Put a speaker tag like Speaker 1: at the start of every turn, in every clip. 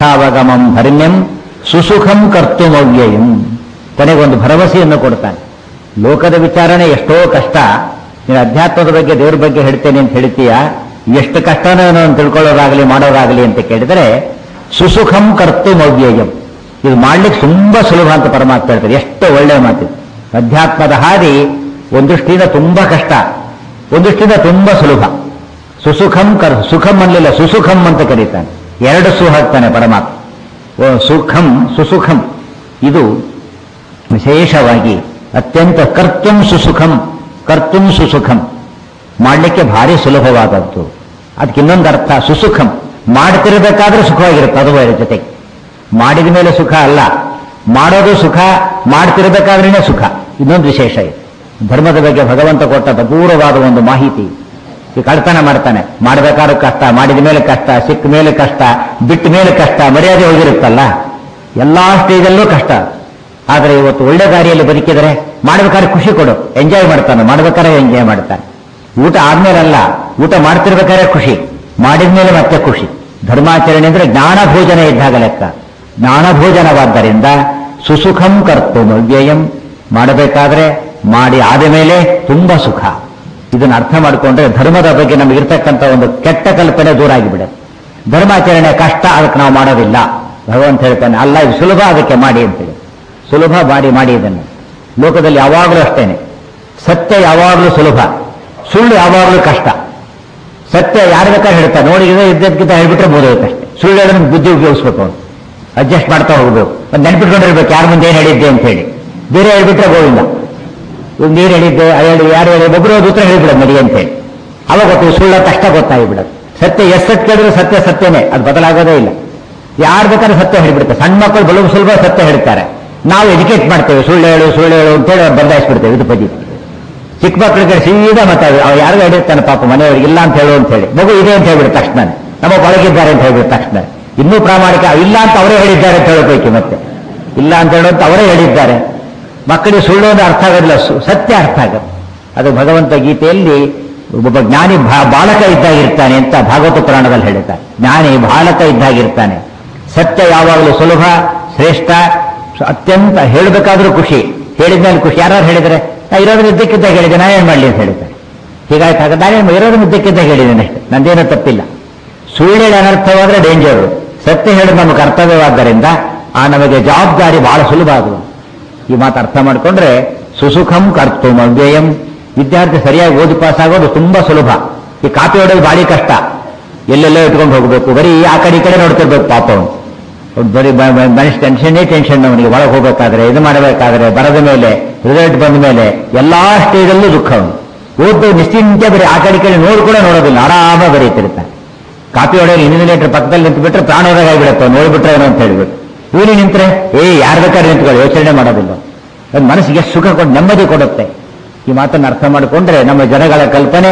Speaker 1: ಅವಗಮಂ ಧರ್ಮ್ಯಂ ಸುಸುಖಂ ಕರ್ತುಮವ್ಯಯಂ ಕೊನೆಗೊಂದು ಭರವಸೆಯನ್ನು ಕೊಡ್ತಾನೆ ಲೋಕದ ವಿಚಾರಣೆ ಎಷ್ಟೋ ಕಷ್ಟ ನೀನು ಅಧ್ಯಾತ್ಮದ ಬಗ್ಗೆ ದೇವ್ರ ಬಗ್ಗೆ ಹೇಳ್ತೇನೆ ಅಂತ ಹೇಳ್ತೀಯ ಎಷ್ಟು ಕಷ್ಟನೋ ನಾನು ತಿಳ್ಕೊಳ್ಳೋದಾಗಲಿ ಮಾಡೋದಾಗಲಿ ಅಂತ ಕೇಳಿದರೆ ಸುಸುಖಂ ಕರ್ತುಮವ್ಯಯಂ ಇದು ಮಾಡ್ಲಿಕ್ಕೆ ತುಂಬಾ ಸುಲಭ ಅಂತ ಪರಮಾತ್ಮ ಹೇಳ್ತಾರೆ ಎಷ್ಟು ಒಳ್ಳೆಯ ಮಾತು ಅಧ್ಯಾತ್ಮದ ಹಾದಿ ಒಂದೃಷ್ಟಿಯಿಂದ ತುಂಬಾ ಕಷ್ಟ ಒಂದೃಷ್ಟಿಯಿಂದ ತುಂಬಾ ಸುಲಭ ಸುಸುಖಂ ಕರ್ ಸುಖಂ ಅನ್ನಲಿಲ್ಲ ಸುಸುಖಂ ಅಂತ ಕರೀತಾನೆ ಎರಡು ಸು ಹಾಕ್ತಾನೆ ಪರಮಾತ್ಮ ಓ ಸುಖಂ ಸುಸುಖಂ ಇದು ವಿಶೇಷವಾಗಿ ಅತ್ಯಂತ ಕರ್ತುಂ ಸುಸುಖಂ ಕರ್ತುಂ ಸುಸುಖಂ ಮಾಡಲಿಕ್ಕೆ ಭಾರಿ ಸುಲಭವಾದದ್ದು ಅದಕ್ಕೆ ಇನ್ನೊಂದು ಅರ್ಥ ಸುಸುಖಂ ಮಾಡ್ತಿರ್ಬೇಕಾದ್ರೆ ಸುಖವಾಗಿರುತ್ತೆ ಅದು ಬೇರೆ ಜೊತೆಗೆ ಮಾಡಿದ ಮೇಲೆ ಸುಖ ಅಲ್ಲ ಮಾಡೋದು ಸುಖ ಮಾಡ್ತಿರ್ಬೇಕಾದ್ರೇನೆ ಸುಖ ಇನ್ನೊಂದು ವಿಶೇಷ ಇದೆ ಧರ್ಮದ ಬಗ್ಗೆ ಭಗವಂತ ಕೊಟ್ಟ ಅಪೂರ್ವವಾದ ಒಂದು ಮಾಹಿತಿ ಈ ಕಳ್ತನ ಮಾಡ್ತಾನೆ ಮಾಡಬೇಕಾದ್ರೂ ಕಷ್ಟ ಮಾಡಿದ ಮೇಲೆ ಕಷ್ಟ ಸಿಕ್ಕ ಮೇಲೆ ಕಷ್ಟ ಬಿಟ್ಟ ಮೇಲೆ ಕಷ್ಟ ಮರ್ಯಾದೆ ಹೋಗಿರುತ್ತಲ್ಲ ಎಲ್ಲಾ ಸ್ಟೇಜಲ್ಲೂ ಕಷ್ಟ ಆದರೆ ಇವತ್ತು ಒಳ್ಳೆ ದಾರಿಯಲ್ಲಿ ಬದುಕಿದರೆ ಮಾಡ್ಬೇಕಾದ್ರೆ ಖುಷಿ ಕೊಡು ಎಂಜಾಯ್ ಮಾಡ್ತಾನೆ ಮಾಡ್ಬೇಕಾದ್ರೆ ಎಂಜಾಯ್ ಮಾಡ್ತಾನೆ ಊಟ ಆದ್ಮೇಲಲ್ಲ ಊಟ ಮಾಡ್ತಿರ್ಬೇಕಾದ್ರೆ ಖುಷಿ ಮಾಡಿದ ಮೇಲೆ ಮತ್ತೆ ಖುಷಿ ಧರ್ಮಾಚರಣೆ ಅಂದ್ರೆ ಜ್ಞಾನ ಭೋಜನ ಇದ್ದಾಗ ಲೆಕ್ಕ ಜ್ಞಾನ ಭೋಜನವಾದ್ದರಿಂದ ಸುಸುಖಂ ಕರ್ತು ವ್ಯಯಂ ಮಾಡಬೇಕಾದ್ರೆ ಮಾಡಿ ಆದ ಮೇಲೆ ತುಂಬಾ ಸುಖ ಇದನ್ನು ಅರ್ಥ ಮಾಡಿಕೊಂಡ್ರೆ ಧರ್ಮದ ಬಗ್ಗೆ ನಮಗಿರ್ತಕ್ಕಂಥ ಒಂದು ಕೆಟ್ಟ ಕಲ್ಪನೆ ದೂರ ಆಗಿಬಿಡುತ್ತೆ ಧರ್ಮಾಚರಣೆ ಕಷ್ಟ ಅದಕ್ಕೆ ನಾವು ಮಾಡೋದಿಲ್ಲ ಭಗವಂತ ಹೇಳ್ತಾನೆ ಅಲ್ಲ ಇದು ಸುಲಭ ಅದಕ್ಕೆ ಮಾಡಿ ಅಂತೇಳಿ ಸುಲಭ ಮಾಡಿ ಮಾಡಿ ಇದನ್ನು ಲೋಕದಲ್ಲಿ ಯಾವಾಗಲೂ ಅಷ್ಟೇನೆ ಸತ್ಯ ಯಾವಾಗಲೂ ಸುಲಭ ಸುಳ್ಳು ಯಾವಾಗಲೂ ಕಷ್ಟ ಸತ್ಯ ಯಾರು ಬೇಕಾದ್ರೆ ಹೇಳ್ತಾರೆ ನೋಡಿ ಇದು ಇದ್ದಕ್ಕಿಂತ ಹೇಳ್ಬಿಟ್ರೆ ಬೋದೋಗುತ್ತಷ್ಟೇ ಸುಳ್ಳು ಹೇಳೋದನ್ನ ಬುದ್ಧಿ ಉಪಯೋಗಿಸ್ಬೇಕು ಅವನು ಅಡ್ಜಸ್ಟ್ ಮಾಡ್ತಾ ಹೋಗ್ಬೇಕು ಒಂದು ನೆನ್ಪಿಟ್ಕೊಂಡಿರ್ಬೇಕು ಯಾರ ಮುಂದೆ ಏನು ಹೇಳಿದ್ದೆ ಅಂತ ಹೇಳಿ ಬೇರೆ ಹೇಳ್ಬಿಟ್ರೆ ಗೋವಿಂದ ಇವ್ನು ನೀರು ಹೇಳಿದ್ದೆ ಅದು ಹೇಳಿ ಯಾರು ಹೇಳಿ ಒಬ್ಬರು ಹೋದ ಉತ್ತರ ಹೇಳಿಬಿಡೋದು ನಡಿ ಅಂತ ಹೇಳಿ ಅವಾಗ ಗೊತ್ತು ಸುಳ್ಳ ಕಷ್ಟ ಗೊತ್ತಾಗಿಬಿಡೋದು ಸತ್ಯ ಎಷ್ಟು ಸತ್ಯ ಕೇಳಿದ್ರು ಸತ್ಯ ಸತ್ಯನೇ ಅದು ಬದಲಾಗೋದೇ ಇಲ್ಲ ಯಾರು ಬೇಕಾದ್ರೆ ಸತ್ಯ ಹೇಳಿಬಿಡ್ತಾರೆ ಸಣ್ಣ ಮಕ್ಕಳು ಬಲು ಸುಲಭ ಸತ್ಯ ಹೇಳ್ತಾರೆ ನಾವು ಎಜುಕೇಟ್ ಮಾಡ್ತೇವೆ ಸುಳ್ಳು ಹೇಳು ಸುಳ್ಳು ಹೇಳು ಅಂತೇಳಿ ಅವ್ರು ಬದಲಾಯಿಸ್ಬಿಡ್ತೇವೆ ಇದು ಪದಿ ಚಿಕ್ಕ ಮಕ್ಕಳಿಗೆ ಸೀದಾ ಮಾತಾಡಿ ಅವ್ರು ಯಾರಿಗೂ ಹೇಳಿರ್ತಾನೆ ಪಾಪ ಮನೆಯವ್ರಿಗೆ ಇಲ್ಲ ಅಂತ ಹೇಳು ಅಂತ ಹೇಳಿ ಮಗು ಇದೆ ಅಂತ ಹೇಳ್ಬಿಟ್ಟು ತಕ್ಷಣ ನಮ್ಮ ಒಳಗಿದ್ದಾರೆ ಅಂತ ಹೇಳ್ಬಿಟ್ಟು ತಕ್ಷಣ ಇನ್ನೂ ಪ್ರಾಮಾಣಿಕ ಇಲ್ಲ ಅಂತ ಅವರೇ ಹೇಳಿದ್ದಾರೆ ಅಂತ ಹೇಳಬೇಕು ಮತ್ತೆ ಇಲ್ಲ ಅಂತ ಹೇಳುವಂತ ಅವರೇ ಹೇಳಿದ್ದಾರೆ ಮಕ್ಕಳಿಗೆ ಸುಳ್ಳು ಅಂದ್ರೆ ಅರ್ಥ ಆಗೋದಿಲ್ಲ ಸು- ಸತ್ಯ ಅರ್ಥ ಆಗುತ್ತೆ ಅದು ಭಗವಂತ ಗೀತೆಯಲ್ಲಿ ಒಬ್ಬ ಜ್ಞಾನಿ ಭಾ- ಬಾಲಕ ಇದ್ದಾಗಿರ್ತಾನೆ ಅಂತ ಭಾಗವತ ಪುರಾಣದಲ್ಲಿ ಹೇಳಿದ್ದಾರೆ ಜ್ಞಾನಿ ಬಾಲಕ ಇದ್ದಾಗಿರ್ತಾನೆ ಸತ್ಯ ಯಾವಾಗಲೂ ಸುಲಭ ಶ್ರೇಷ್ಠ ಸ- ಅತ್ಯಂತ ಹೇಳಬೇಕಾದ್ರೂ ಖುಷಿ ಹೇಳಿದ್ಮೇಲೆ ಖುಷಿ ಯಾರು ಹೇಳಿದ್ರೆ ನಾ ಇರೋದ್ರ ಇದ್ದಕ್ಕಿದ್ದಾಗ ಹೇಳಿದೆ ನಾನೇನ್ ಮಾಡಲಿ ಅಂತ ಹೇಳಿದ್ದಾರೆ ಹೀಗಾಗಿ ಹಾಗಾದ್ರೆ ನಾನೇನು ಇರೋದ್ರ ಇದ್ದಕ್ಕಿದ್ದಾಗ ಹೇಳಿದ್ದೇನೆ ಅಷ್ಟೇ ನಂದೇನೂ ತಪ್ಪಿಲ್ಲ ಸುಳ್ಳು ಹೇಳಿ ಅನರ್ಥವಾದ್ರೆ ಡೇಂಜರು ಸತ್ಯ ಹೇಳಿ ನಮ್ಮ ಕರ್ತವ್ಯವಾದ್ದರಿಂದ ಆ ನಮಗೆ ಜವಾಬ್ದಾರಿ ಬಹಳ ಸುಲಭ ಆಗುವುದು ಈ ಮಾತು ಅರ್ಥ ಮಾಡಿಕೊಂಡ್ರೆ ಸುಸುಖಂ ಕರ್ತು ಅವ್ಯಯಂ ವಿದ್ಯಾರ್ಥಿ ಸರಿಯಾಗಿ ಓದಿ ಪಾಸ್ ಆಗೋದು ತುಂಬಾ ಸುಲಭ ಈ ಕಾಪಿ ಹೊಡೋದು ಭಾರಿ ಕಷ್ಟ ಎಲ್ಲೆಲ್ಲೋ ಇಟ್ಕೊಂಡು ಹೋಗ್ಬೇಕು ಬರೀ ಆ ಕಡೆ ಈ ಕಡೆ ನೋಡ್ತಿರ್ಬೇಕು ಪಾಪ ಅವನು ಅವ್ನು ಬರೀ ಮನುಷ್ಯ ಟೆನ್ಷನ್ನೇ ಟೆನ್ಷನ್ ಅವನಿಗೆ ಒಳಗೆ ಹೋಗ್ಬೇಕಾದ್ರೆ ಇದು ಮಾಡಬೇಕಾದ್ರೆ ಬರದ ಮೇಲೆ ರಿಸಲ್ಟ್ ಬಂದ ಮೇಲೆ ಎಲ್ಲಾ ಸ್ಟೇಜಲ್ಲೂ ದುಃಖ ಅವನು ಓದ್ದು ನಿಶ್ಚಿಂತೆ ಬರೀ ಆ ಕಡೆ ಈ ಕಡೆ ನೋಡ್ ಕೂಡ ನೋಡೋದಿಲ್ಲ ಆರಾಮ ಬರೀತಿರ್ತಾನೆ ಕಾಪಿ ಹೊಡೆಯೋರು ಇನ್ವಿಲೇಟರ್ ಪಕ್ಕದಲ್ಲಿ ನಿಂತು ಬಿಟ್ರೆ ಪ್ರಾಣ ಆಗಿಬಿಡುತ್ತೆ ನೋಡ್ಬಿಟ್ರೆ ಏನೋ ಅಂತ ಹೇಳ್ಬಿಟ್ಟು ಇವನು ನಿಂತ್ರೆ ಏ ಯಾರು ಬೇಕಾದ್ರೆ ನಿಂತ್ಕೊಳ್ಳಿ ಯೋಚನೆ ಮಾಡೋದಿಲ್ಲ ಅದು ಮನಸ್ಸಿಗೆ ಸುಖ ಕೊಟ್ಟು ನೆಮ್ಮದಿ ಕೊಡುತ್ತೆ ಈ ಮಾತನ್ನು ಅರ್ಥ ಮಾಡಿಕೊಂಡ್ರೆ ನಮ್ಮ ಜನಗಳ ಕಲ್ಪನೆ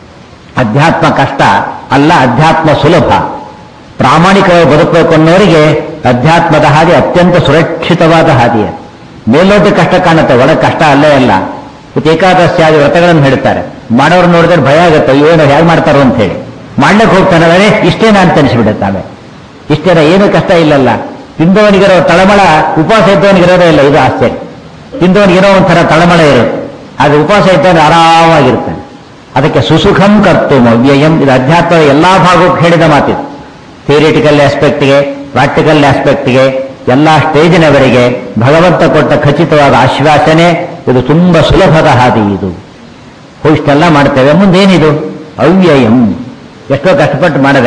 Speaker 1: ಅಧ್ಯಾತ್ಮ ಕಷ್ಟ ಅಲ್ಲ ಅಧ್ಯಾತ್ಮ ಸುಲಭ ಪ್ರಾಮಾಣಿಕವಾಗಿ ಬದುಕಬೇಕು ಅನ್ನೋರಿಗೆ ಅಧ್ಯಾತ್ಮದ ಹಾದಿ ಅತ್ಯಂತ ಸುರಕ್ಷಿತವಾದ ಹಾದಿ ಅದು. ಮೇಲ್ನೋಟಕ್ಕೆ ಕಷ್ಟ ಕಾಣುತ್ತೆ ಒಳಗೆ ಕಷ್ಟ ಅಲ್ಲೇ ಅಲ್ಲ ಇವತ್ತು ಏಕಾದಶಿ ಆದಿ ವ್ರತಗಳನ್ನು ಹೇಳ್ತಾರೆ ಮಾಡೋರು ನೋಡಿದ್ರೆ ಭಯ ಆಗುತ್ತೆ ಏನು ಹೇಗೆ ಮಾಡ್ತಾರೋ ಅಂತ ಹೇಳಿ ಮಾಡ್ಲಿಕ್ಕೆ ಹೋಗ್ತಾನೆ ಅದೇ ಇಷ್ಟೇನ ಅಂತ ಅನಿಸ್ಬಿಡುತ್ತೆ ಆಮೇಲೆ ಇಷ್ಟೇನ ಏನು ಕಷ್ಟ ಇಲ್ಲಲ್ಲ ತಿಂದವನಿಗಿರೋ ತಳಮಳ ಉಪವಾಸ ಇದ್ದವನಿಗಿರೋದೇ ಇಲ್ಲ ಇದು ಆಶ್ಚರ್ಯ ತಿಂದವನಿಗಿರೋ ಒಂಥರ ತಳಮಳ ಇರುತ್ತೆ ಅದು ಉಪವಾಸ ಇದ್ದವನು ಆರಾಮಾಗಿರ್ತಾನೆ ಅದಕ್ಕೆ ಸುಸುಖಂ ಕರ್ತು ಅವ್ಯಯಂ ಇದು ಅಧ್ಯಾತ್ಮದ ಎಲ್ಲಾ ಭಾಗಕ್ಕೂ ಹೇಳಿದ ಮಾತಿದು ಥಿಯರಿಟಿಕಲ್ ಆಸ್ಪೆಕ್ಟ್ಗೆ ಪ್ರಾಕ್ಟಿಕಲ್ ಆಸ್ಪೆಕ್ಟ್ಗೆ ಎಲ್ಲಾ ಸ್ಟೇಜಿನವರೆಗೆ ಭಗವಂತ ಕೊಟ್ಟ ಖಚಿತವಾದ ಆಶ್ವಾಸನೆ ಇದು ತುಂಬಾ ಸುಲಭದ ಹಾದಿ ಇದು ಇಷ್ಟೆಲ್ಲ ಮಾಡ್ತೇವೆ ಮುಂದೇನಿದು ಅವ್ಯಯಂ ಎಷ್ಟೋ ಕಷ್ಟಪಟ್ಟು ಮಾಡದ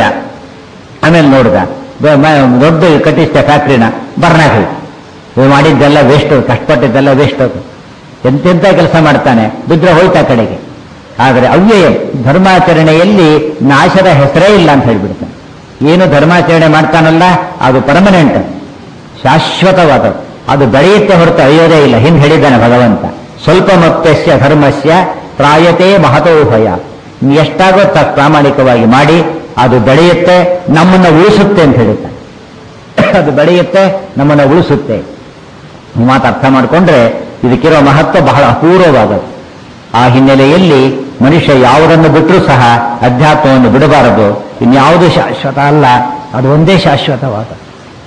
Speaker 1: ಆಮೇಲೆ ನೋಡ್ದ ಬ- ಮ- ದೊಡ್ಡ ಕಟ್ಟಿಸ್ತ ಫ್ಯಾಕ್ಟ್ರಿನ ಬರ್ನಾಕ್ ಹೋಯ್ತು ಇವ್ ಮಾಡಿದ್ದೆಲ್ಲ ವೇಸ್ಟ್ ಕಷ್ಟಪಟ್ಟಿದ್ದೆಲ್ಲ ವೇಸ್ಟ್ ಅದು ಎಂತೆಂಥ ಕೆಲಸ ಮಾಡ್ತಾನೆ ಬಿದ್ರೆ ಹೋಯ್ತು ಆ ಕಡೆಗೆ ಆದರೆ ಅವ್ಯಯಂ ಧರ್ಮಾಚರಣೆಯಲ್ಲಿ ನಾಶದ ಹೆಸರೇ ಇಲ್ಲ ಅಂತ ಹೇಳ್ಬಿಡ್ತಾನೆ ಏನು ಧರ್ಮಾಚರಣೆ ಮಾಡ್ತಾನಲ್ಲ ಅದು ಪರ್ಮನೆಂಟ್ ಶಾಶ್ವತವಾದದ್ದು ಅದು ಬೆಳೆಯುತ್ತೆ ಹೊರತು ಅಳಿಯೋದೇ ಇಲ್ಲ ಹಿಂದೆ ಹೇಳಿದ್ದಾನೆ ಭಗವಂತ ಸ್ವಲ್ಪ ಮತ್ತಸ್ಯ ಧರ್ಮಸ್ಯ ಪ್ರಾಯತೆ ಮಹತೋ ಭಯ ನೀವು ಎಷ್ಟಾಗೋ ತ ಪ್ರಾಮಾಣಿಕವಾಗಿ ಮಾಡಿ ಅದು ಬೆಳೆಯುತ್ತೆ ನಮ್ಮನ್ನು ಉಳಿಸುತ್ತೆ ಅಂತ ಹೇಳುತ್ತಾನೆ ಅದು ಬೆಳೆಯುತ್ತೆ ನಮ್ಮನ್ನು ಉಳಿಸುತ್ತೆ ಈ ಮಾತು ಅರ್ಥ ಮಾಡಿಕೊಂಡ್ರೆ ಇದಕ್ಕಿರೋ ಮಹತ್ವ ಬಹಳ ಅಪೂರ್ವವಾದದ್ದು ಆ ಹಿನ್ನೆಲೆಯಲ್ಲಿ ಮನುಷ್ಯ ಯಾವುದನ್ನು ಬಿಟ್ಟರೂ ಸಹ ಅಧ್ಯಾತ್ಮವನ್ನು ಬಿಡಬಾರದು ಇನ್ಯಾವುದು ಶಾಶ್ವತ ಅಲ್ಲ ಅದು ಒಂದೇ ಶಾಶ್ವತವಾದ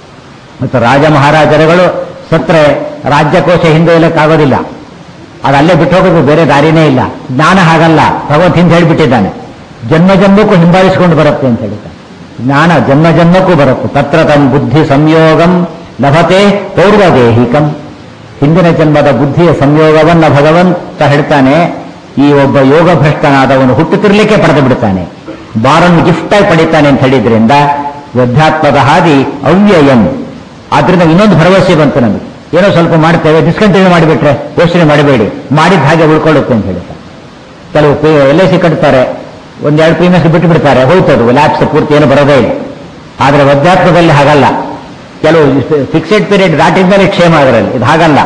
Speaker 1: ಮತ್ತು ರಾಜ ಮಹಾರಾಜರುಗಳು ಸತ್ರೆ ರಾಜ್ಯಕೋಶ ಹಿಂದೆ ಇಲ್ಲಕ್ಕಾಗೋದಿಲ್ಲ ಅದು ಅಲ್ಲೇ ಬಿಟ್ಟು ಹೋಗೋದು ಬೇರೆ ದಾರಿನೇ ಇಲ್ಲ ಜ್ಞಾನ ಹಾಗಲ್ಲ ಭಗವಂತ ಹಿಂದೆ ಹೇಳಿಬಿಟ್ಟಿದ್ದಾನೆ ಜನ್ಮ ಜನ್ಮಕ್ಕೂ ಹಿಂಬಾಲಿಸಿಕೊಂಡು ಬರುತ್ತೆ ಅಂತ ಹೇಳಿದ್ದಾನೆ ಜ್ಞಾನ ಜನ್ಮ ಜನ್ಮಕ್ಕೂ ಬರುತ್ತೆ ತತ್ರ ತನ್ ಬುದ್ಧಿ ಸಂಯೋಗಂ ಲಭತೆ ಪೌರ್ವದೇಹಿಕಂ ಹಿಂದಿನ ಜನ್ಮದ ಬುದ್ಧಿಯ ಸಂಯೋಗವನ್ನ ಭಗವಂತ ಹೇಳ್ತಾನೆ ಈ ಒಬ್ಬ ಯೋಗ ಭ್ರಷ್ಟನಾದವನು ಹುಟ್ಟುತ್ತಿರ್ಲಿಕ್ಕೆ ಪಡೆದು ಬಿಡ್ತಾನೆ ಬಾರನ್ನು ಗಿಫ್ಟ್ ಆಗಿ ಪಡಿತಾನೆ ಅಂತ ಹೇಳಿದ್ರಿಂದ ಅಧ್ಯಾತ್ಮದ ಹಾದಿ ಅವ್ಯಯಂ ಆದ್ರಿಂದ ಇನ್ನೊಂದು ಭರವಸೆ ಬಂತು ನಮಗೆ ಏನೋ ಸ್ವಲ್ಪ ಮಾಡ್ತೇವೆ ಡಿಸ್ಕಂಟಿನ್ಯೂ ಮಾಡಿಬಿಟ್ರೆ ಯೋಚನೆ ಮಾಡಬೇಡಿ ಮಾಡಿದ ಹಾಗೆ ಉಳ್ಕೊಳ್ಳುತ್ತೆ ಅಂತ ಹೇಳ್ತಾರೆ ಕೆಲವು ಎಲ್ ಐ ಸಿ ಕಟ್ತಾರೆ ಒಂದೆರಡು ಪ್ರೀಮಿಯಸ್ ಬಿಟ್ಟು ಬಿಡ್ತಾರೆ ಹೋಯ್ತದು ಲ್ಯಾಬ್ಸ್ ಪೂರ್ತಿ ಏನು ಬರೋದೇ ಇಲ್ಲ ಆದರೆ ಅಧ್ಯಾತ್ಮದಲ್ಲಿ ಹಾಗಲ್ಲ ಕೆಲವು ಫಿಕ್ಸೆಡ್ ಪೀರಿಯಡ್ ದಾಟಿದ ಮೇಲೆ ಕ್ಷೇಮ ಅದರಲ್ಲಿ ಇದು ಹಾಗಲ್ಲ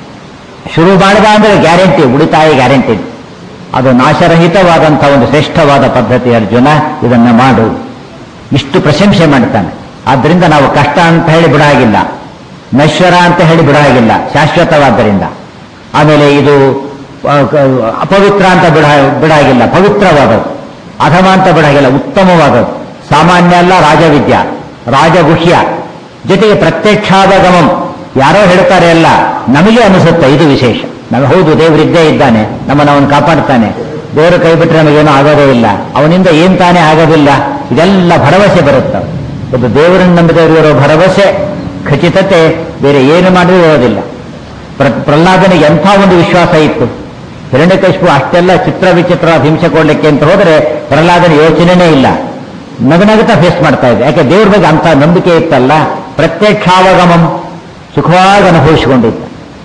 Speaker 1: ಶುರು ಮಾಡಿದ ಅಂದರೆ ಗ್ಯಾರಂಟಿ ಉಳಿತಾಯ ಗ್ಯಾರಂಟಿ ಅದು ನಾಶರಹಿತವಾದಂತಹ ಒಂದು ಶ್ರೇಷ್ಠವಾದ ಪದ್ಧತಿ ಅರ್ಜುನ ಇದನ್ನ ಮಾಡು ಇಷ್ಟು ಪ್ರಶಂಸೆ ಮಾಡ್ತಾನೆ ಆದ್ರಿಂದ ನಾವು ಕಷ್ಟ ಅಂತ ಹೇಳಿ ಬಿಡಾಗಿಲ್ಲ ನಶ್ವರ ಅಂತ ಹೇಳಿ ಬಿಡಾಗಿಲ್ಲ ಶಾಶ್ವತವಾದ್ದರಿಂದ ಆಮೇಲೆ ಇದು ಆ, ಕ- ಅಪವಿತ್ರ ಅಂತ ಬಿಡ ಬಿಡಾಗಿಲ್ಲ ಪವಿತ್ರವಾದದ್ದು ಅಧಮ ಅಂತ ಬಿಡಾಗಿಲ್ಲ ಉತ್ತಮವಾದದ್ದು ಸಾಮಾನ್ಯ ಅಲ್ಲ ರಾಜವಿದ್ಯ ರಾಜಗುಹ್ಯ ಜೊತೆಗೆ ಪ್ರತ್ಯಕ್ಷಾವಗಮಂ ಯಾರೋ ಹೇಳ್ತಾರೆ ಅಲ್ಲ ನಮಗೆ ಅನಿಸುತ್ತೆ ಇದು ವಿಶೇಷ ನಾವು ಹೌದು ದೇವರಿದ್ದೇ ಇದ್ದಾನೆ ನಮ್ಮನ್ನು ಅವನು ಕಾಪಾಡ್ತಾನೆ ದೇವರು ಕೈ ಬಿಟ್ಟರೆ ನಮಗೇನು ಆಗೋದೇ ಇಲ್ಲ ಅವನಿಂದ ಏನ್ ತಾನೇ ಆಗೋದಿಲ್ಲ ಇದೆಲ್ಲ ಭರವಸೆ ಬರುತ್ತೆ ಒಂದು ದೇವರನ್ನು ನಂಬಿದವರಿರೋ ಭರವಸೆ ಖಚಿತತೆ ಬೇರೆ ಏನು ಮಾಡಿದ್ರೂ ಇರೋದಿಲ್ಲ ಪ್ರ- ಪ್ರಹ್ಲಾದನಿಗೆ ಎಂಥ ಒಂದು ವಿಶ್ವಾಸ ಇತ್ತು ಹಿರಣ್ಯಕಶಿಪು ಅಷ್ಟೆಲ್ಲ ಚಿತ್ರ ವಿಚಿತ್ರ ಹಿಂಸೆ ಕೊಡ್ಲಿಕ್ಕೆ ಅಂತ ಹೋದರೆ ಪ್ರಹ್ಲಾದನ ಯೋಚನೆನೇ ಇಲ್ಲ ನಗನಗುತ್ತಾ ಫೇಸ್ ಮಾಡ್ತಾ ಇದೆ ಯಾಕೆ ದೇವ್ರ ಬಗ್ಗೆ ಅಂತ ನಂಬಿಕೆ ಇತ್ತಲ್ಲ ಪ್ರತ್ಯಕ್ಷಾವಗಮಂ ಸುಖವಾಗಿ ಅನುಭವಿಸಿಕೊಂಡಿದ್ದ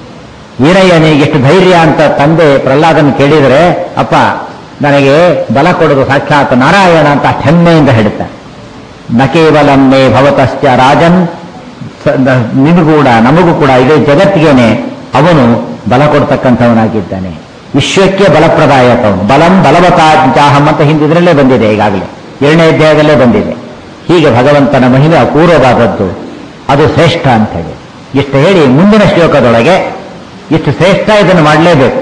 Speaker 1: ವೀರಯ್ಯ ನಿನಗೆ ಎಷ್ಟು ಧೈರ್ಯ ಅಂತ ತಂದೆ ಪ್ರಹ್ಲಾದನ ಕೇಳಿದರೆ ಅಪ್ಪ ನನಗೆ ಬಲ ಕೊಡೋದು ಸಾಕ್ಷಾತ್ ನಾರಾಯಣ ಅಂತ ಹೆಮ್ಮೆಯಿಂದ ಹೇಳ್ತಾರೆ ನ ಕೇವಲ ಮೇ ಭವತಶ್ಚ ರಾಜನ್ ಸ- ನ- ನಿನಗೂ ಕೂಡ ನಮಗೂ ಕೂಡ ಇದೇ ಜಗತ್ತಿಗೇನೆ ಅವನು ಬಲ ಕೊಡ್ತಕ್ಕಂಥವನಾಗಿದ್ದಾನೆ ವಿಶ್ವಕ್ಕೆ ಬಲಪ್ರದಾಯಕ ಅವನು ಬಲಂ ಬಲವತಾಚಾಹಂ ಅಂತ ಹಿಂದಿದ್ರಲ್ಲೇ ಬಂದಿದೆ ಈಗಾಗಲೇ ಏಳನೇ ಅಧ್ಯಾಯದಲ್ಲೇ ಬಂದಿದೆ ಹೀಗೆ ಭಗವಂತನ ಮಹಿಮೆ ಅಪೂರ್ವವಾದದ್ದು ಅದು ಶ್ರೇಷ್ಠ ಅಂತ ಹೇಳಿ ಇಷ್ಟು ಹೇಳಿ ಮುಂದಿನ ಶ್ಲೋಕದೊಳಗೆ ಇಷ್ಟು ಶ್ರೇಷ್ಠ ಇದನ್ನು ಮಾಡಲೇಬೇಕು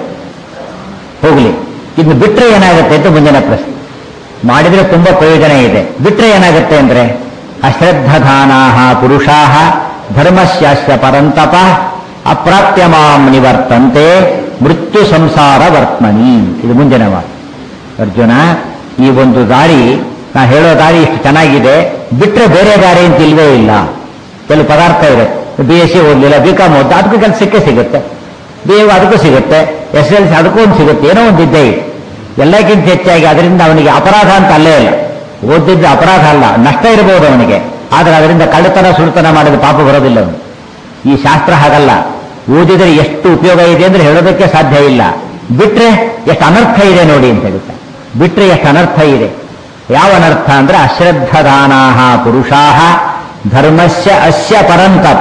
Speaker 1: ಹೋಗ್ಲಿ ಇನ್ನು ಬಿಟ್ರೆ ಏನಾಗುತ್ತೆ ಅಂತ ಮುಂದಿನ ಪ್ರಶ್ನೆ ಮಾಡಿದ್ರೆ ತುಂಬಾ ಪ್ರಯೋಜನ ಇದೆ ಬಿಟ್ರೆ ಏನಾಗುತ್ತೆ ಅಂದ್ರೆ ಅಶ್ರದ್ಧಧಾನಾಹ ಪುರುಷಾಹ ಧರ್ಮಸ್ಯಾಸ್ಯ ಪರಂತಪ ಅಪ್ರಾಪ್ಯ ಮಾಂ ನಿವರ್ತಂತೆ ಮೃತ್ಯು ಸಂಸಾರ ವರ್ತಮನಿ ಇದು ಮುಂದಿನ ಮಾತು ಅರ್ಜುನ ಈ ಒಂದು ದಾರಿ ನಾ ಹೇಳೋ ದಾರಿ ಇಷ್ಟು ಚೆನ್ನಾಗಿದೆ ಬಿಟ್ರೆ ಬೇರೆ ದಾರಿ ಅಂತ ಇಲ್ವೇ ಇಲ್ಲ ಕೆಲವು ಪದಾರ್ಥ ಇರುತ್ತೆ ಬಿ ಎಸ್ ಸಿ ಓದಲಿಲ್ಲ ಬಿ ಕಾಮ್ ಓದ್ತಾ ಅದಕ್ಕೂ ಕೆಲಸ ಸಿಕ್ಕೇ ಸಿಗುತ್ತೆ ಬಿ ಎ ಅದಕ್ಕೂ ಸಿಗುತ್ತೆ ಎಸ್ ಎಲ್ ಸಿ ಅದಕ್ಕೂ ಒಂದು ಸಿಗುತ್ತೆ ಏನೋ ಒಂದು ಇದ್ದೇ ಇದೆ ಎಲ್ಲಕ್ಕಿಂತ ಹೆಚ್ಚಾಗಿ ಅದರಿಂದ ಅವನಿಗೆ ಅಪರಾಧ ಅಂತ ಅಲ್ಲೇ ಇಲ್ಲ ಓದಿದ್ದು ಅಪರಾಧ ಅಲ್ಲ ನಷ್ಟ ಇರಬಹುದು ಅವನಿಗೆ ಆದರೆ ಅದರಿಂದ ಕಳ್ಳತನ ಸುಳ್ತನ ಮಾಡಿದ ಪಾಪ ಬರೋದಿಲ್ಲ ಅವನು ಈ ಶಾಸ್ತ್ರ ಹಾಗಲ್ಲ ಓದಿದರೆ ಎಷ್ಟು ಉಪಯೋಗ ಇದೆ ಅಂದ್ರೆ ಹೇಳೋದಕ್ಕೆ ಸಾಧ್ಯ ಇಲ್ಲ ಬಿಟ್ರೆ ಎಷ್ಟು ಅನರ್ಥ ಇದೆ ನೋಡಿ ಅಂತ ಹೇಳ್ತಾರೆ ಬಿಟ್ರೆ ಎಷ್ಟು ಅನರ್ಥ ಇದೆ ಯಾವ ಅನರ್ಥ ಅಂದ್ರೆ ಅಶ್ರದ್ಧದಾನಾಹ ಪುರುಷಾಹ ಧರ್ಮಸ್ಯ ಅಸ್ಯ ಪರಂತಪ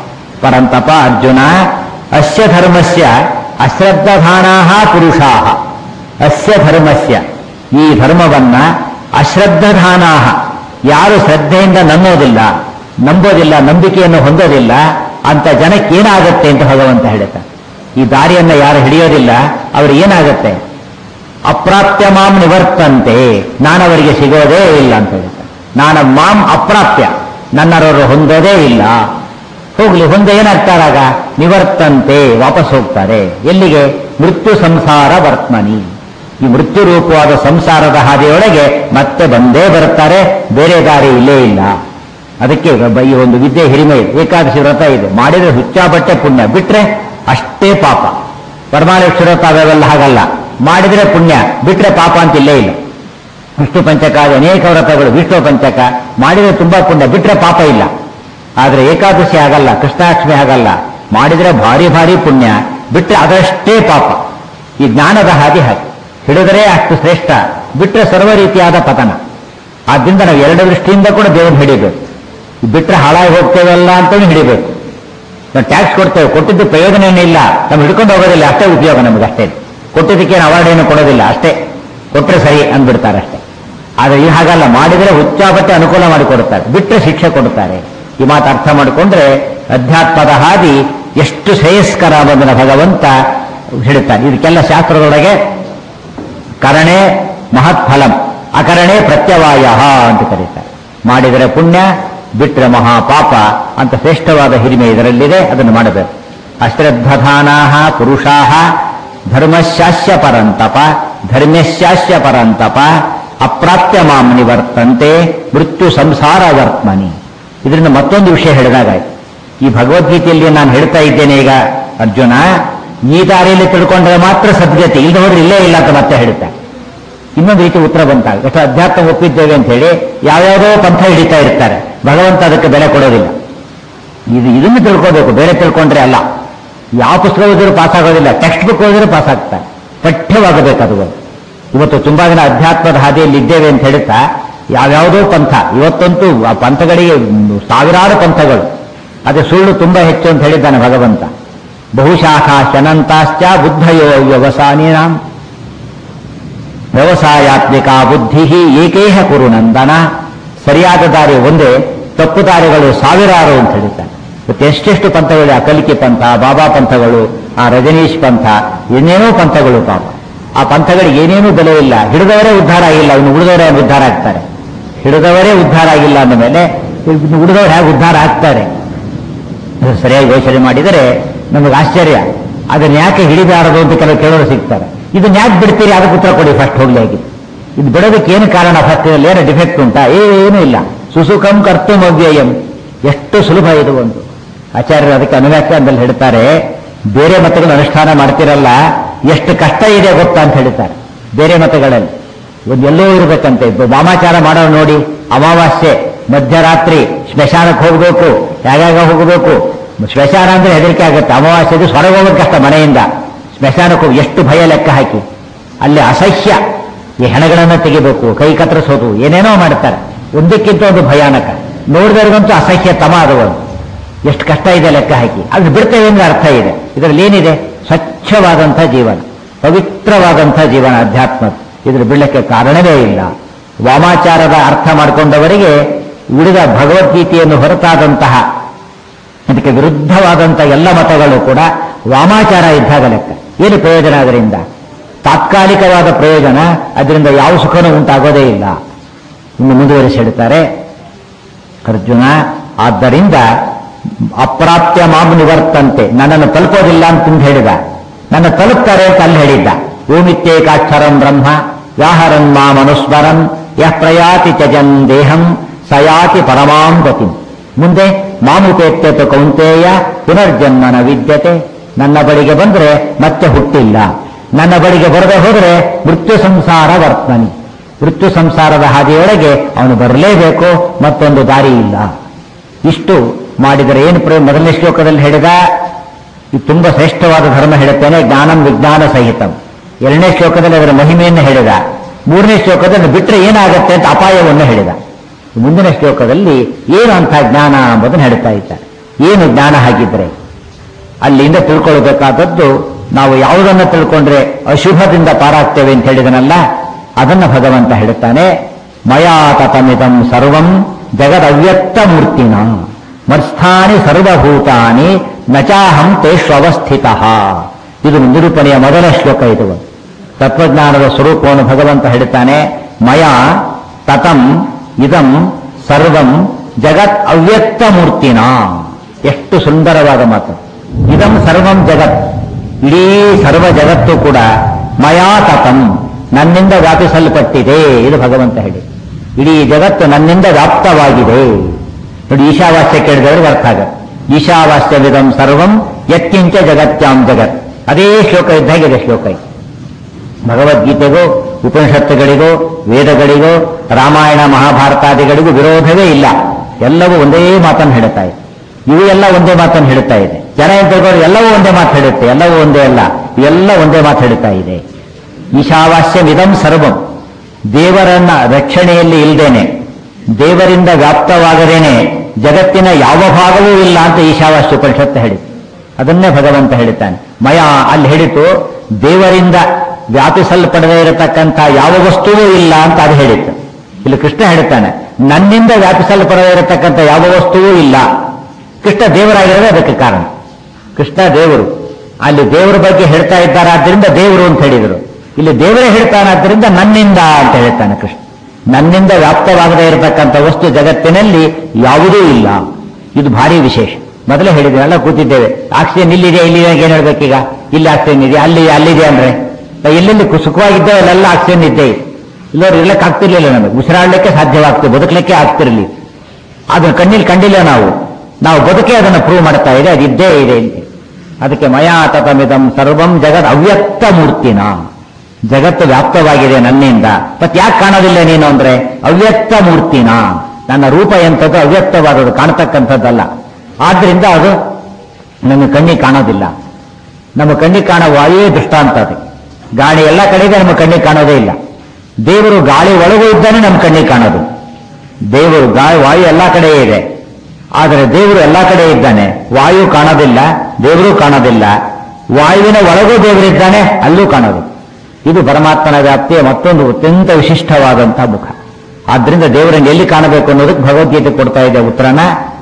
Speaker 1: ಪರಂತಪ ಅರ್ಜುನ ಅಸ್ಯ ಧರ್ಮಸ್ಯ ಅಶ್ರದ್ಧಧಾನಾಹ ಪುರುಷಾಹ ಅಸ್ಯ ಧರ್ಮಸ್ಯ ಈ ಧರ್ಮವನ್ನ ಅಶ್ರದ್ಧಧಾನಾಹ ಯಾರು ಶ್ರದ್ಧೆಯಿಂದ ನಂಬೋದಿಲ್ಲ ನಂಬೋದಿಲ್ಲ ನಂಬಿಕೆಯನ್ನು ಹೊಂದೋದಿಲ್ಲ ಅಂತ ಜನಕ್ಕೆ ಏನಾಗುತ್ತೆ ಅಂತ ಭಗವಂತ ಹೇಳುತ್ತಾರೆ ಈ ದಾರಿಯನ್ನ ಯಾರು ಹಿಡಿಯೋದಿಲ್ಲ ಅವ್ರು ಏನಾಗುತ್ತೆ ಅಪ್ರಾಪ್ಯ ಮಾಂ ನಿವರ್ತಂತೆ ನಾನವರಿಗೆ ಸಿಗೋದೇ ಇಲ್ಲ ಅಂತ ಹೇಳ್ತಾರೆ ನಾನು ಮಾಂ ಅಪ್ರಾಪ್ಯ ನನ್ನರವರು ಹೊಂದೋದೇ ಇಲ್ಲ ಹೋಗ್ಲಿ ಹೊಂದ ಏನಾಗ್ತಾರಾಗ ನಿವರ್ತಂತೆ ವಾಪಸ್ ಹೋಗ್ತಾರೆ ಎಲ್ಲಿಗೆ ಮೃತ್ಯು ಸಂಸಾರ ವರ್ತಮನಿ ಈ ಮೃತ್ಯು ರೂಪವಾದ ಸಂಸಾರದ ಹಾದಿಯೊಳಗೆ ಮತ್ತೆ ಬಂದೇ ಬರುತ್ತಾರೆ ಬೇರೆ ದಾರಿ ಇಲ್ಲೇ ಇಲ್ಲ ಅದಕ್ಕೆ ಒಬ್ಬ ಈ ಒಂದು ವಿದ್ಯೆ ಹಿರಿಮೆ ಇದೆ ಏಕಾದಶಿ ವ್ರತ ಇದೆ ಮಾಡಿದ್ರೆ ಹುಚ್ಚಾಬಟ್ಟೆ ಪುಣ್ಯ ಬಿಟ್ರೆ ಅಷ್ಟೇ ಪಾಪ ಪರಮಾಲೇಶ್ವರ ವ್ರತ ಅವೆಲ್ಲ ಹಾಗಲ್ಲ ಮಾಡಿದ್ರೆ ಪುಣ್ಯ ಬಿಟ್ರೆ ಪಾಪ ಅಂತ ಇಲ್ಲೇ ಇಲ್ಲ ವಿಷ್ಣು ಪಂಚಕ ಅನೇಕ ವ್ರತಗಳು ವಿಷ್ಣು ಪಂಚಕ ಮಾಡಿದ್ರೆ ತುಂಬಾ ಪುಣ್ಯ ಬಿಟ್ರೆ ಪಾಪ ಇಲ್ಲ ಆದ್ರೆ ಏಕಾದಶಿ ಆಗಲ್ಲ ಕೃಷ್ಣಾಷ್ಟಮಿ ಆಗಲ್ಲ ಮಾಡಿದ್ರೆ ಭಾರಿ ಭಾರಿ ಪುಣ್ಯ ಬಿಟ್ರೆ ಅದಷ್ಟೇ ಪಾಪ ಈ ಜ್ಞಾನದ ಹಾದಿ ಹಾಗೆ ಹಿಡಿದರೆ ಅಷ್ಟು ಶ್ರೇಷ್ಠ ಬಿಟ್ರೆ ಸರ್ವ ರೀತಿಯಾದ ಪತನ ಆದ್ರಿಂದ ನಾವು ಎರಡು ದೃಷ್ಟಿಯಿಂದ ಕೂಡ ದೇವ್ರನ್ನ ಹಿಡಿಬೇಕು ಬಿಟ್ರೆ ಹಾಳಾಗಿ ಹೋಗ್ತೇವಲ್ಲ ಅಂತಲೂ ಹಿಡಿಬೇಕು ನಾವು ಟ್ಯಾಕ್ಸ್ ಕೊಡ್ತೇವೆ ಕೊಟ್ಟಿದ್ದು ಪ್ರಯೋಜನ ಏನಿಲ್ಲ ನಾವು ಹಿಡ್ಕೊಂಡು ಹೋಗೋದಿಲ್ಲ ಅಷ್ಟೇ ಉಪಯೋಗ ನಮಗೆ ಅಷ್ಟೇ ಕೊಟ್ಟಿದ್ದಕ್ಕೆ ಅವಾರ್ಡ್ ಏನು ಕೊಡೋದಿಲ್ಲ ಅಷ್ಟೇ ಕೊಟ್ಟರೆ ಸರಿ ಅಂದ್ಬಿಡ್ತಾರೆ ಅಷ್ಟೇ ಆದರೆ ಈ ಹಾಗಲ್ಲ ಮಾಡಿದರೆ ಹುಚ್ಚಾಬಟ್ಟೆ ಅನುಕೂಲ ಮಾಡಿಕೊಡುತ್ತಾರೆ ಬಿಟ್ಟರೆ ಶಿಕ್ಷೆ ಕೊಡುತ್ತಾರೆ ಈ ಮಾತು ಅರ್ಥ ಮಾಡಿಕೊಂಡ್ರೆ ಅಧ್ಯಾತ್ಮದ ಹಾದಿ ಎಷ್ಟು ಶ್ರೇಯಸ್ಕರ ಬಂದನ ಭಗವಂತ ಹೇಳುತ್ತಾನೆ ಇದಕ್ಕೆಲ್ಲ ಶಾಸ್ತ್ರದೊಳಗೆ ಕರಣೆ ಮಹತ್ಫಲಂ ಅಕರಣೆ ಪ್ರತ್ಯವಾಯ ಅಂತ ಕರೀತಾರೆ ಮಾಡಿದರೆ ಪುಣ್ಯ ಬಿಟ್ಟರೆ ಮಹಾಪಾಪ ಅಂತ ಶ್ರೇಷ್ಠವಾದ ಹಿರಿಮೆ ಇದರಲ್ಲಿದೆ ಅದನ್ನು ಮಾಡಬೇಕು ಅಶ್ರದ್ಧಧಾನಾ ಪುರುಷಾ ಧರ್ಮಶಾಸ್ಯ ಪರಂತಪ ಧರ್ಮ್ಯಶಾಸ್ಯ ಪರಂತಪ ಅಪ್ರಾಪ್ಯ ಮಾಂ ನಿವರ್ತಂತೆ ಮೃತ್ಯು ಸಂಸಾರ ವರ್ತಮನಿ ಇದರಿಂದ ಮತ್ತೊಂದು ವಿಷಯ ಹೇಳಿದಾಗಾಯ್ತು ಈ ಭಗವದ್ಗೀತೆಯಲ್ಲಿ ನಾನು ಹೇಳ್ತಾ ಇದ್ದೇನೆ ಈಗ ಅರ್ಜುನ ಈ ದಾರಿಯಲ್ಲಿ ತಿಳ್ಕೊಂಡ್ರೆ ಮಾತ್ರ ಸದ್ಗತಿ ಇಲ್ಲದ ಹೋದ್ರೆ ಇಲ್ಲೇ ಇಲ್ಲ ಅಂತ ಮತ್ತೆ ಹೇಳ್ತಾ ಇನ್ನೊಂದು ರೀತಿ ಉತ್ತರ ಬಂತಾಗ ಎಷ್ಟು ಅಧ್ಯಾತ್ಮ ಒಪ್ಪಿದ್ದೇವೆ ಅಂತ ಹೇಳಿ ಯಾವ್ಯಾವುದೋ ಪಂಥ ಹಿಡಿತಾ ಇರ್ತಾರೆ ಭಗವಂತ ಅದಕ್ಕೆ ಬೆಲೆ ಕೊಡೋದಿಲ್ಲ ಇದು ಇದನ್ನು ತಿಳ್ಕೋಬೇಕು ಬೇರೆ ತಿಳ್ಕೊಂಡ್ರೆ ಅಲ್ಲ ಯಾವ ಪುಸ್ತಕ ಓದಿದ್ರು ಪಾಸ್ ಆಗೋದಿಲ್ಲ ಟೆಕ್ಸ್ಟ್ ಬುಕ್ ಓದಿದ್ರೆ ಪಾಸ್ ಆಗ್ತಾರೆ ಪಠ್ಯವಾಗಬೇಕು ಅದು ಇವತ್ತು ತುಂಬಾ ಜನ ಅಧ್ಯಾತ್ಮದ ಹಾದಿಯಲ್ಲಿ ಇದ್ದೇವೆ ಅಂತ ಹೇಳ್ತಾ ಯಾವ್ಯಾವುದೋ ಪಂಥ ಇವತ್ತಂತೂ ಆ ಪಂಥಗಳಿಗೆ ಸಾವಿರಾರು ಪಂಥಗಳು ಅದೇ ಸುಳ್ಳು ತುಂಬಾ ಹೆಚ್ಚು ಅಂತ ಹೇಳಿದ್ದಾನೆ ಭಗವಂತ ಬಹುಶಾಖಾ ಶನಂತಾಶ್ಚ ಬುದ್ಧಯೋ ವ್ಯವಸಾಯೀನಾಂ ವ್ಯವಸಾಯಾತ್ಮಿಕ ಬುದ್ಧಿ ಏಕೇಹ ಕುರು ನಂದನ ಸರಿಯಾದ ದಾರಿ ಒಂದೇ ತಪ್ಪು ದಾರಿಗಳು ಸಾವಿರಾರು ಅಂತ ಹೇಳ್ತಾನೆ ಇವತ್ತು ಎಷ್ಟೆಷ್ಟು ಪಂಥಗಳು ಆ ಕಲಿಕೆ ಪಂಥ ಬಾಬಾ ಪಂಥಗಳು ಆ ರಜನೀಶ್ ಪಂಥ ಏನೇನೋ ಪಂಥಗಳು ಪಾಪ ಆ ಪಂಥಗಳಿಗೆ ಏನೇನೂ ಬೆಲೆ ಇಲ್ಲ ಹಿಡಿದವರೇ ಉದ್ಧಾರ ಆಗಿಲ್ಲ ಇನ್ನು ಉಳಿದವರೇ ಉದ್ಧಾರ ಆಗ್ತಾರೆ ಹಿಡಿದವರೇ ಉದ್ಧಾರ ಆಗಿಲ್ಲ ಅಂದ ಮೇಲೆ ಇನ್ನು ಉಳಿದವರು ಹೇಗೆ ಉದ್ಧಾರ ಆಗ್ತಾರೆ ಅದು ಸರಿಯಾಗಿ ಯೋಚನೆ ಮಾಡಿದರೆ ನಮಗೆ ಆಶ್ಚರ್ಯ ಅದನ್ನ ಯಾಕೆ ಹಿಡಿಬಾರದು ಅಂತ ಕೆಲವು ಕೇಳೋರು ಸಿಗ್ತಾರೆ ಇದನ್ನ ಯಾಕೆ ಬಿಡ್ತೀರಿ ಅದಕ್ಕೆ ಉತ್ತರ ಕೊಡಿ ಫಸ್ಟ್ ಹೋಗ್ಲಿ ಆಗಿ ಇದು ಬಿಡೋದಕ್ಕೆ ಏನು ಕಾರಣ ಫಸ್ಟ್ ಇದರಲ್ಲಿ ಏನು ಡಿಫೆಕ್ಟ್ ಉಂಟಾ ಏನೂ ಇಲ್ಲ ಸುಸುಖಂ ಕರ್ತು ಮವ್ಯಯಂ ಎಷ್ಟು ಸುಲಭ ಇದು ಒಂದು ಆಚಾರ್ಯರು ಅದಕ್ಕೆ ಅನುವ್ಯಾಖ್ಯಾನದಲ್ಲಿ ಹೇಳ್ತಾರೆ ಬೇರೆ ಮತಗಳು ಅನುಷ್ಠಾನ ಮಾಡ್ತಿರಲ್ಲ ಎಷ್ಟು ಕಷ್ಟ ಇದೆ ಗೊತ್ತಾ ಅಂತ ಹೇಳ್ತಾರೆ ಬೇರೆ ಮತಗಳಲ್ಲಿ ಒಂದು ಎಲ್ಲೋ ಇರಬೇಕಂತೆ ವಾಮಾಚಾರ ಮಾಡೋ ನೋಡಿ ಅಮಾವಾಸ್ಯೆ ಮಧ್ಯರಾತ್ರಿ ಸ್ಮಶಾನಕ್ಕೆ ಹೋಗಬೇಕು ಯಾವಾಗ ಹೋಗಬೇಕು ಸ್ಮಶಾನ ಅಂದ್ರೆ ಹೆದರಿಕೆ ಆಗುತ್ತೆ ಅಮಾವಾಸ್ಯೆದು ಹೊರಗೆ ಹೋಗೋದು ಕಷ್ಟ ಮನೆಯಿಂದ ಸ್ಮಶಾನಕ್ಕೆ ಹೋಗಿ ಎಷ್ಟು ಭಯ ಲೆಕ್ಕ ಹಾಕಿ ಅಲ್ಲಿ ಅಸಹ್ಯ ಈ ಹೆಣಗಳನ್ನು ತೆಗಿಬೇಕು ಕೈ ಕತ್ತರಿಸೋದು ಏನೇನೋ ಮಾಡ್ತಾರೆ ಒಂದಕ್ಕಿಂತ ಒಂದು ಭಯಾನಕ ನೋಡಿದವ್ರಿಗಂತೂ ಅಸಹ್ಯ ತಮ ಅದು ಒಂದು ಎಷ್ಟು ಕಷ್ಟ ಇದೆ ಲೆಕ್ಕ ಹಾಕಿ ಅದು ಬಿಡ್ತೇವೆ ಅಂದ್ರೆ ಅರ್ಥ ಇದೆ ಇದರಲ್ಲಿ ಏನಿದೆ ಸ್ವಚ್ಛವಾದಂಥ ಜೀವನ ಪವಿತ್ರವಾದಂಥ ಜೀವನ ಅಧ್ಯಾತ್ಮ ಇದ್ರ ಬಿಡಲಿಕ್ಕೆ ಕಾರಣವೇ ಇಲ್ಲ ವಾಮಾಚಾರದ ಅರ್ಥ ಮಾಡಿಕೊಂಡವರಿಗೆ ಉಳಿದ ಭಗವದ್ಗೀತೆಯನ್ನು ಹೊರತಾದಂತಹ ಅದಕ್ಕೆ ವಿರುದ್ಧವಾದಂಥ ಎಲ್ಲ ಮತಗಳು ಕೂಡ ವಾಮಾಚಾರ ಇದ್ದಾಗ ಲೆಕ್ಕ ಏನು ಪ್ರಯೋಜನ ಅದರಿಂದ ತಾತ್ಕಾಲಿಕವಾದ ಪ್ರಯೋಜನ ಅದರಿಂದ ಯಾವ ಸುಖನೂ ಉಂಟಾಗೋದೇ ಇಲ್ಲ ಇನ್ನು ಮುಂದುವರಿಸಿ ಹೇಳ್ತಾರೆ ಅರ್ಜುನ ಆದ್ದರಿಂದ ಅಪ್ರಾಪ್ಯ ಮಾಮ್ ನಿವರ್ತಂತೆ ನನ್ನನ್ನು ತಲುಪೋದಿಲ್ಲ ಅಂತ ಹೇಳಿದ ನನ್ನ ತಲುಪ್ತಾರೆ ಅಂತ ಅಲ್ಲಿ ಹೇಳಿದ್ದ ಓಮಿತ್ಯೇಕಾಕ್ಷರಂ ಬ್ರಹ್ಮ ವ್ಯಾಹರನ್ ಮಾಮನುಸ್ಮರನ್ ಯಃ ಪ್ರಯಾತಿ ತ್ಯಜನ್ ದೇಹಂ ಸಯಾತಿ ಪರಮಾಂ ಗತಿ ಮುಂದೆ ಮಾಮುಪೇತ್ಯತ ಕೌಂತೇಯ ಪುನರ್ಜನ್ಮನ ವಿದ್ಯತೆ ನನ್ನ ಬಳಿಗೆ ಬಂದ್ರೆ ಮತ್ತೆ ಹುಟ್ಟಿಲ್ಲ ನನ್ನ ಬಳಿಗೆ ಬರದೆ ಹೋದರೆ ಮೃತ್ಯು ಸಂಸಾರ ವರ್ತನಿ ಮೃತ್ಯು ಸಂಸಾರದ ಹಾದಿಯೊಳಗೆ ಅವನು ಬರಲೇಬೇಕು ಮತ್ತೊಂದು ದಾರಿ ಇಲ್ಲ ಇಷ್ಟು ಮಾಡಿದರೆ ಏನು ಪ್ರಯೋಗ ಮೊದಲನೇ ಶ್ಲೋಕದಲ್ಲಿ ಹೇಳಿದ ಇದು ತುಂಬಾ ಶ್ರೇಷ್ಠವಾದ ಧರ್ಮ ಹೇಳುತ್ತೇನೆ ಜ್ಞಾನಂ ವಿಜ್ಞಾನ ಸಹಿತಂ ಎರಡನೇ ಶ್ಲೋಕದಲ್ಲಿ ಅದರ ಮಹಿಮೆಯನ್ನು ಹೇಳಿದ ಮೂರನೇ ಶ್ಲೋಕದಲ್ಲಿ ಬಿಟ್ಟರೆ ಏನಾಗುತ್ತೆ ಅಂತ ಅಪಾಯವನ್ನು ಹೇಳಿದ ಮುಂದಿನ ಶ್ಲೋಕದಲ್ಲಿ ಏನು ಅಂತ ಜ್ಞಾನ ಎಂಬುದನ್ನು ಹೇಳ್ತಾ ಇದ್ದಾರೆ ಏನು ಜ್ಞಾನ ಹಾಗಿದ್ರೆ ಅಲ್ಲಿಂದ ತಿಳ್ಕೊಳ್ಬೇಕಾದದ್ದು ನಾವು ಯಾವುದನ್ನು ತಿಳ್ಕೊಂಡ್ರೆ ಅಶುಭದಿಂದ ಪಾರಾಗ್ತೇವೆ ಅಂತ ಹೇಳಿದನಲ್ಲ ಅದನ್ನ ಭಗವಂತ ಹೇಳುತ್ತಾನೆ ಮಯಾ ತತಮಿದಂ ಸರ್ವಂ ಜಗದವ್ಯಕ್ತ ಮೂರ್ತಿನ ಮತ್ಸ್ಥಾನಿ ಸರ್ವಭೂತಾನಿ ನಚಾಹಂ ತೇಷ್ವಸ್ಥಿತ ಇದು ನಿರೂಪಣೆಯ ಮೊದಲ ಶ್ಲೋಕ ಇದು ತತ್ವಜ್ಞಾನದ ಸ್ವರೂಪವನ್ನು ಭಗವಂತ ಹೇಳುತ್ತಾನೆ ಮಯ ತತಂ ಇದಂ ಸರ್ವಂ ಜಗತ್ ಅವ್ಯಕ್ತ ಮೂರ್ತಿನ ಎಷ್ಟು ಸುಂದರವಾದ ಮಾತು ಇದಂ ಸರ್ವಂ ಜಗತ್ ಇಡೀ ಸರ್ವ ಜಗತ್ತು ಕೂಡ ಮಯಾ ತತಂ ನನ್ನಿಂದ ವ್ಯಾಪಿಸಲ್ಪಟ್ಟಿದೆ ಇದು ಭಗವಂತ ಹೇಳಿ ಇಡೀ ಜಗತ್ತು ನನ್ನಿಂದ ವ್ಯಾಪ್ತವಾಗಿದೆ ನೋಡಿ ಈಶಾವಾಸ್ಯ ಕೇಳಿದವರಿಗೆ ಅರ್ಥ ಆಗ ಈಶಾವಾಸ್ಯವಿದಂ ಸರ್ವಂ ಯತ್ಕಿಂಚ ಜಗತ್ಯಾಂ ಜಗತ್ ಅದೇ ಶ್ಲೋಕ ಇದ್ದಾಗಿದೆ ಶ್ಲೋಕ ಇದು ಭಗವದ್ಗೀತೆಗೂ ಉಪನಿಷತ್ತುಗಳಿಗೂ ವೇದಗಳಿಗೂ ರಾಮಾಯಣ ಮಹಾಭಾರತಾದಿಗಳಿಗೂ ವಿರೋಧವೇ ಇಲ್ಲ ಎಲ್ಲವೂ ಒಂದೇ ಮಾತನ್ನು ಹೇಳುತ್ತಾ ಇದೆ ಇವು ಎಲ್ಲ ಒಂದೇ ಮಾತನ್ನು ಹೇಳುತ್ತಾ ಇದೆ ಜನ ಏನ್ ತಿಳ್ಕೊಂಡು ಎಲ್ಲವೂ ಒಂದೇ ಮಾತು ಹೇಳುತ್ತೆ ಎಲ್ಲವೂ ಒಂದೇ ಅಲ್ಲ ಇವೆಲ್ಲ ಒಂದೇ ಮಾತು ಹೇಳುತ್ತಾ ಇದೆ ಈಶಾವಾಸ್ಯವಿದಂ ಸರ್ವಂ ದೇವರನ್ನ ರಕ್ಷಣೆಯಲ್ಲಿ ಇಲ್ದೇನೆ ದೇವರಿಂದ ವ್ಯಾಪ್ತವಾಗದೇನೆ ಜಗತ್ತಿನ ಯಾವ ಭಾಗವೂ ಇಲ್ಲ ಅಂತ ಈಶಾವಾಸ್ಯ ಉಪನಿಷತ್ತು ಹೇಳಿತು ಅದನ್ನೇ ಭಗವಂತ ಹೇಳುತ್ತಾನೆ ಮಯ ಅಲ್ಲಿ ಹೇಳಿತು ದೇವರಿಂದ ವ್ಯಾಪಿಸಲ್ಪಡದೇ ಇರತಕ್ಕಂಥ ಯಾವ ವಸ್ತುವೂ ಇಲ್ಲ ಅಂತ ಅದು ಹೇಳಿತ್ತು ಇಲ್ಲಿ ಕೃಷ್ಣ ಹೇಳುತ್ತಾನೆ ನನ್ನಿಂದ ವ್ಯಾಪಿಸಲ್ಪಡದೇ ಇರತಕ್ಕಂಥ ಯಾವ ವಸ್ತುವೂ ಇಲ್ಲ ಕೃಷ್ಣ ದೇವರಾಗಿರೋದೇ ಅದಕ್ಕೆ ಕಾರಣ ಕೃಷ್ಣ ದೇವರು ಅಲ್ಲಿ ದೇವರ ಬಗ್ಗೆ ಹೇಳ್ತಾ ಇದ್ದಾರಾದ್ರಿಂದ ದೇವರು ಅಂತ ಹೇಳಿದರು ಇಲ್ಲಿ ದೇವರೇ ಹೇಳ್ತಾನಾದ್ರಿಂದ ನನ್ನಿಂದ ಅಂತ ಹೇಳ್ತಾನೆ ಕೃಷ್ಣ ನನ್ನಿಂದ ವ್ಯಾಪ್ತವಾಗದೇ ಇರತಕ್ಕಂಥ ವಸ್ತು ಜಗತ್ತಿನಲ್ಲಿ ಯಾವುದೂ ಇಲ್ಲ ಇದು ಭಾರಿ ವಿಶೇಷ ಮೊದಲೇ ಹೇಳಿದ್ವಿ ಎಲ್ಲ ಕೂತಿದ್ದೇವೆ ಆಕ್ಸಿಜನ್ ಇಲ್ಲಿದೆ ಇಲ್ಲಿದೆ ಏನ್ ಹೇಳ್ಬೇಕೀಗ ಇಲ್ಲಿ ಆಕ್ಸಿಜನ್ ಇದೆ ಅಲ್ಲಿ ಅಲ್ಲಿದೆ ಅಂದ್ರೆ ನಾವು ಎಲ್ಲೆಲ್ಲಿ ಕು- ಸುಖವಾಗಿದ್ದೇವೆ ಅಲ್ಲೆಲ್ಲ ಆಕ್ಸಿಜನ್ ಇದ್ದೇ ಇದೆ. ಇಲ್ಲವ್ರು ಇರ್ಲಕ್ಕೆ ಆಗ್ತಿರ್ಲಿಲ್ಲ ನಮಗೆ ಉಸಿರಾಡಲಿಕ್ಕೆ ಸಾಧ್ಯವಾಗ್ತದೆ ಬದುಕಲಿಕ್ಕೆ ಆಗ್ತಿರಲಿ ಅದನ್ನ ಕಣ್ಣಿಲ್ ಕಂಡಿಲ್ಲ ನಾವು ನಾವು ಬದುಕೆ ಅದನ್ನು ಪ್ರೂವ್ ಮಾಡ್ತಾ ಇದೆ ಅದು ಇದ್ದೇ ಇದೆ ಇಲ್ಲಿ ಅದಕ್ಕೆ ಮಯಾ ತತಮಿದಂ ಸರ್ವಂ ಜಗತ್ ಅವ್ಯಕ್ತ ಮೂರ್ತಿನ ಜಗತ್ತು ವ್ಯಾಪ್ತವಾಗಿದೆ ನನ್ನಿಂದ ಮತ್ ಯಾಕೆ ಕಾಣೋದಿಲ್ಲ ನೀನು ಅಂದ್ರೆ ಅವ್ಯಕ್ತ ಮೂರ್ತಿನ ನನ್ನ ರೂಪ ಎಂಥದ್ದು ಅವ್ಯಕ್ತವಾದದ್ದು ಕಾಣತಕ್ಕಂಥದ್ದಲ್ಲ ಆದ್ರಿಂದ ಅದು ನನ್ನ ಕಣ್ಣಿಗೆ ಕಾಣೋದಿಲ್ಲ ನಮ್ಮ ಕಣ್ಣಿಗೆ ಕಾಣೋ ವಾಯುವೇ ದೃಷ್ಟಾಂತ ಅದು ಗಾಳಿ ಎಲ್ಲ ಕಡೆ ಇದೆ ನಮ್ಮ ಕಣ್ಣಿಗೆ ಕಾಣೋದೇ ಇಲ್ಲ ದೇವರು ಗಾಳಿ ಒಳಗೂ ಇದ್ದಾನೆ ನಮ್ಮ ಕಣ್ಣಿಗೆ ಕಾಣೋದು ದೇವರು ಗಾಳಿ ವಾಯು ಎಲ್ಲ ಕಡೆ ಇದೆ ಆದರೆ ದೇವರು ಎಲ್ಲ ಕಡೆ ಇದ್ದಾನೆ ವಾಯು ಕಾಣೋದಿಲ್ಲ ದೇವರು ಕಾಣೋದಿಲ್ಲ ವಾಯುವಿನ ಒಳಗೂ ದೇವರಿದ್ದಾನೆ ಅಲ್ಲೂ ಕಾಣೋದು ಇದು ಪರಮಾತ್ಮನ ವ್ಯಾಪ್ತಿಯ ಮತ್ತೊಂದು ಅತ್ಯಂತ ವಿಶಿಷ್ಟವಾದಂತಹ ಮುಖ ಆದ್ರಿಂದ ದೇವರನ್ನು ಎಲ್ಲಿ ಕಾಣಬೇಕು ಅನ್ನೋದಕ್ಕೆ ಭಗವದ್ಗೀತೆ ಕೊಡ್ತಾ ಇದೆ ಉತ್ತರನ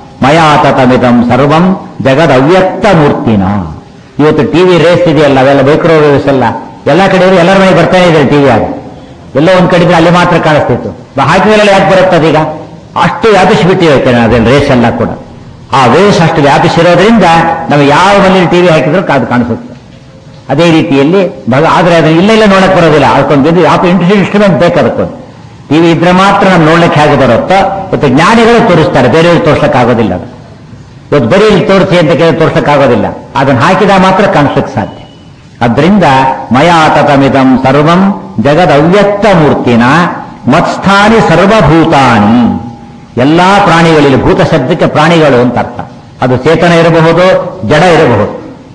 Speaker 1: ಮಯಾತತಮಿದಂ ಸರ್ವಂ ಜಗದ್ ಅವ್ಯಕ್ತ ಮೂರ್ತಿನ ಇವತ್ತು ಟಿವಿ ರೇಸ್ ಇದೆಯಲ್ಲ ಅವೆಲ್ಲ ಮೈಕ್ರೋ ವೇವ್ಸ್ ಎಲ್ಲ ಎಲ್ಲ ಕಡೆ ಎಲ್ಲರ ಮನೆಗೆ ಬರ್ತಾನೆ ಇದೆ ಟಿವಿ ಆಗ ಎಲ್ಲೋ ಒಂದ್ ಕಡೆ ಇದ್ರೆ ಅಲ್ಲಿ ಮಾತ್ರ ಕಾಣಿಸ್ತಿತ್ತು ಬ- ಹಾಕಿದ್ರೆಲ್ಲ ಯಾಕೆ ಬರುತ್ತೆ ಅದೀಗ ಅಷ್ಟು ವ್ಯಾಪಿಸಿಬಿಟ್ಟಿವೆ ಅದೇನು ರೇಸ್ ಎಲ್ಲ ಕೂಡ ಆ ವೇವ್ಸ್ ಅಷ್ಟು ವ್ಯಾಪಿಸಿರೋದ್ರಿಂದ ನಾವು ಯಾವ ಮನೇಲಿ ಟಿವಿ ಹಾಕಿದ್ರು ಅದು ಕಾಣಿಸುತ್ತೆ ಅದೇ ರೀತಿಯಲ್ಲಿ ಭಗ ಆದ್ರೆ ಅದನ್ನ ಇಲ್ಲ ಇಲ್ಲ ನೋಡಕ್ ಬರೋದಿಲ್ಲ ಅದಕ್ಕೊಂದು ಇದು ಯಾವ ಇನ್ಸ್ಟ್ರೂಮೆಂಟ್ ಬೇಕು ಅದಕ್ಕೊಂದು ಟಿವಿ ಇದ್ರೆ ಮಾತ್ರ ನಾವು ನೋಡ್ಲಿಕ್ಕೆ ಹೇಗೆ ಬರುತ್ತೋ ಮತ್ತು ಜ್ಞಾನಿಗಳು ತೋರಿಸ್ತಾರೆ ಬೇರೆಯವ್ರು ತೋರ್ಸಕ್ ಆಗೋದಿಲ್ಲ ಅದು ಇವತ್ತು ಬರೀ ಇಲ್ಲಿ ತೋರಿಸಿ ಅಂತ ಕೇಳಿ ತೋರ್ಸಕ್ ಆಗೋದಿಲ್ಲ ಅದನ್ನ ಹಾಕಿದಾಗ ಮಾತ್ರ ಕಾಣಿಸ್ಲಿಕ್ಕೆ ಸಾಧ್ಯ ಅದರಿಂದ ಮಯಾತತಮಿದಂ ಸರ್ವಂ ಜಗದ್ ಅವ್ಯಕ್ತ ಮೂರ್ತಿನ ಮತ್ಸ್ಥಾನಿ ಸರ್ವಭೂತಾನಿ ಎಲ್ಲಾ ಪ್ರಾಣಿಗಳಲ್ಲಿ ಭೂತ ಶಬ್ದಕ್ಕೆ ಪ್ರಾಣಿಗಳು ಅಂತ ಅರ್ಥ ಅದು ಚೇತನ ಇರಬಹುದು ಜಡ ಇರಬಹುದು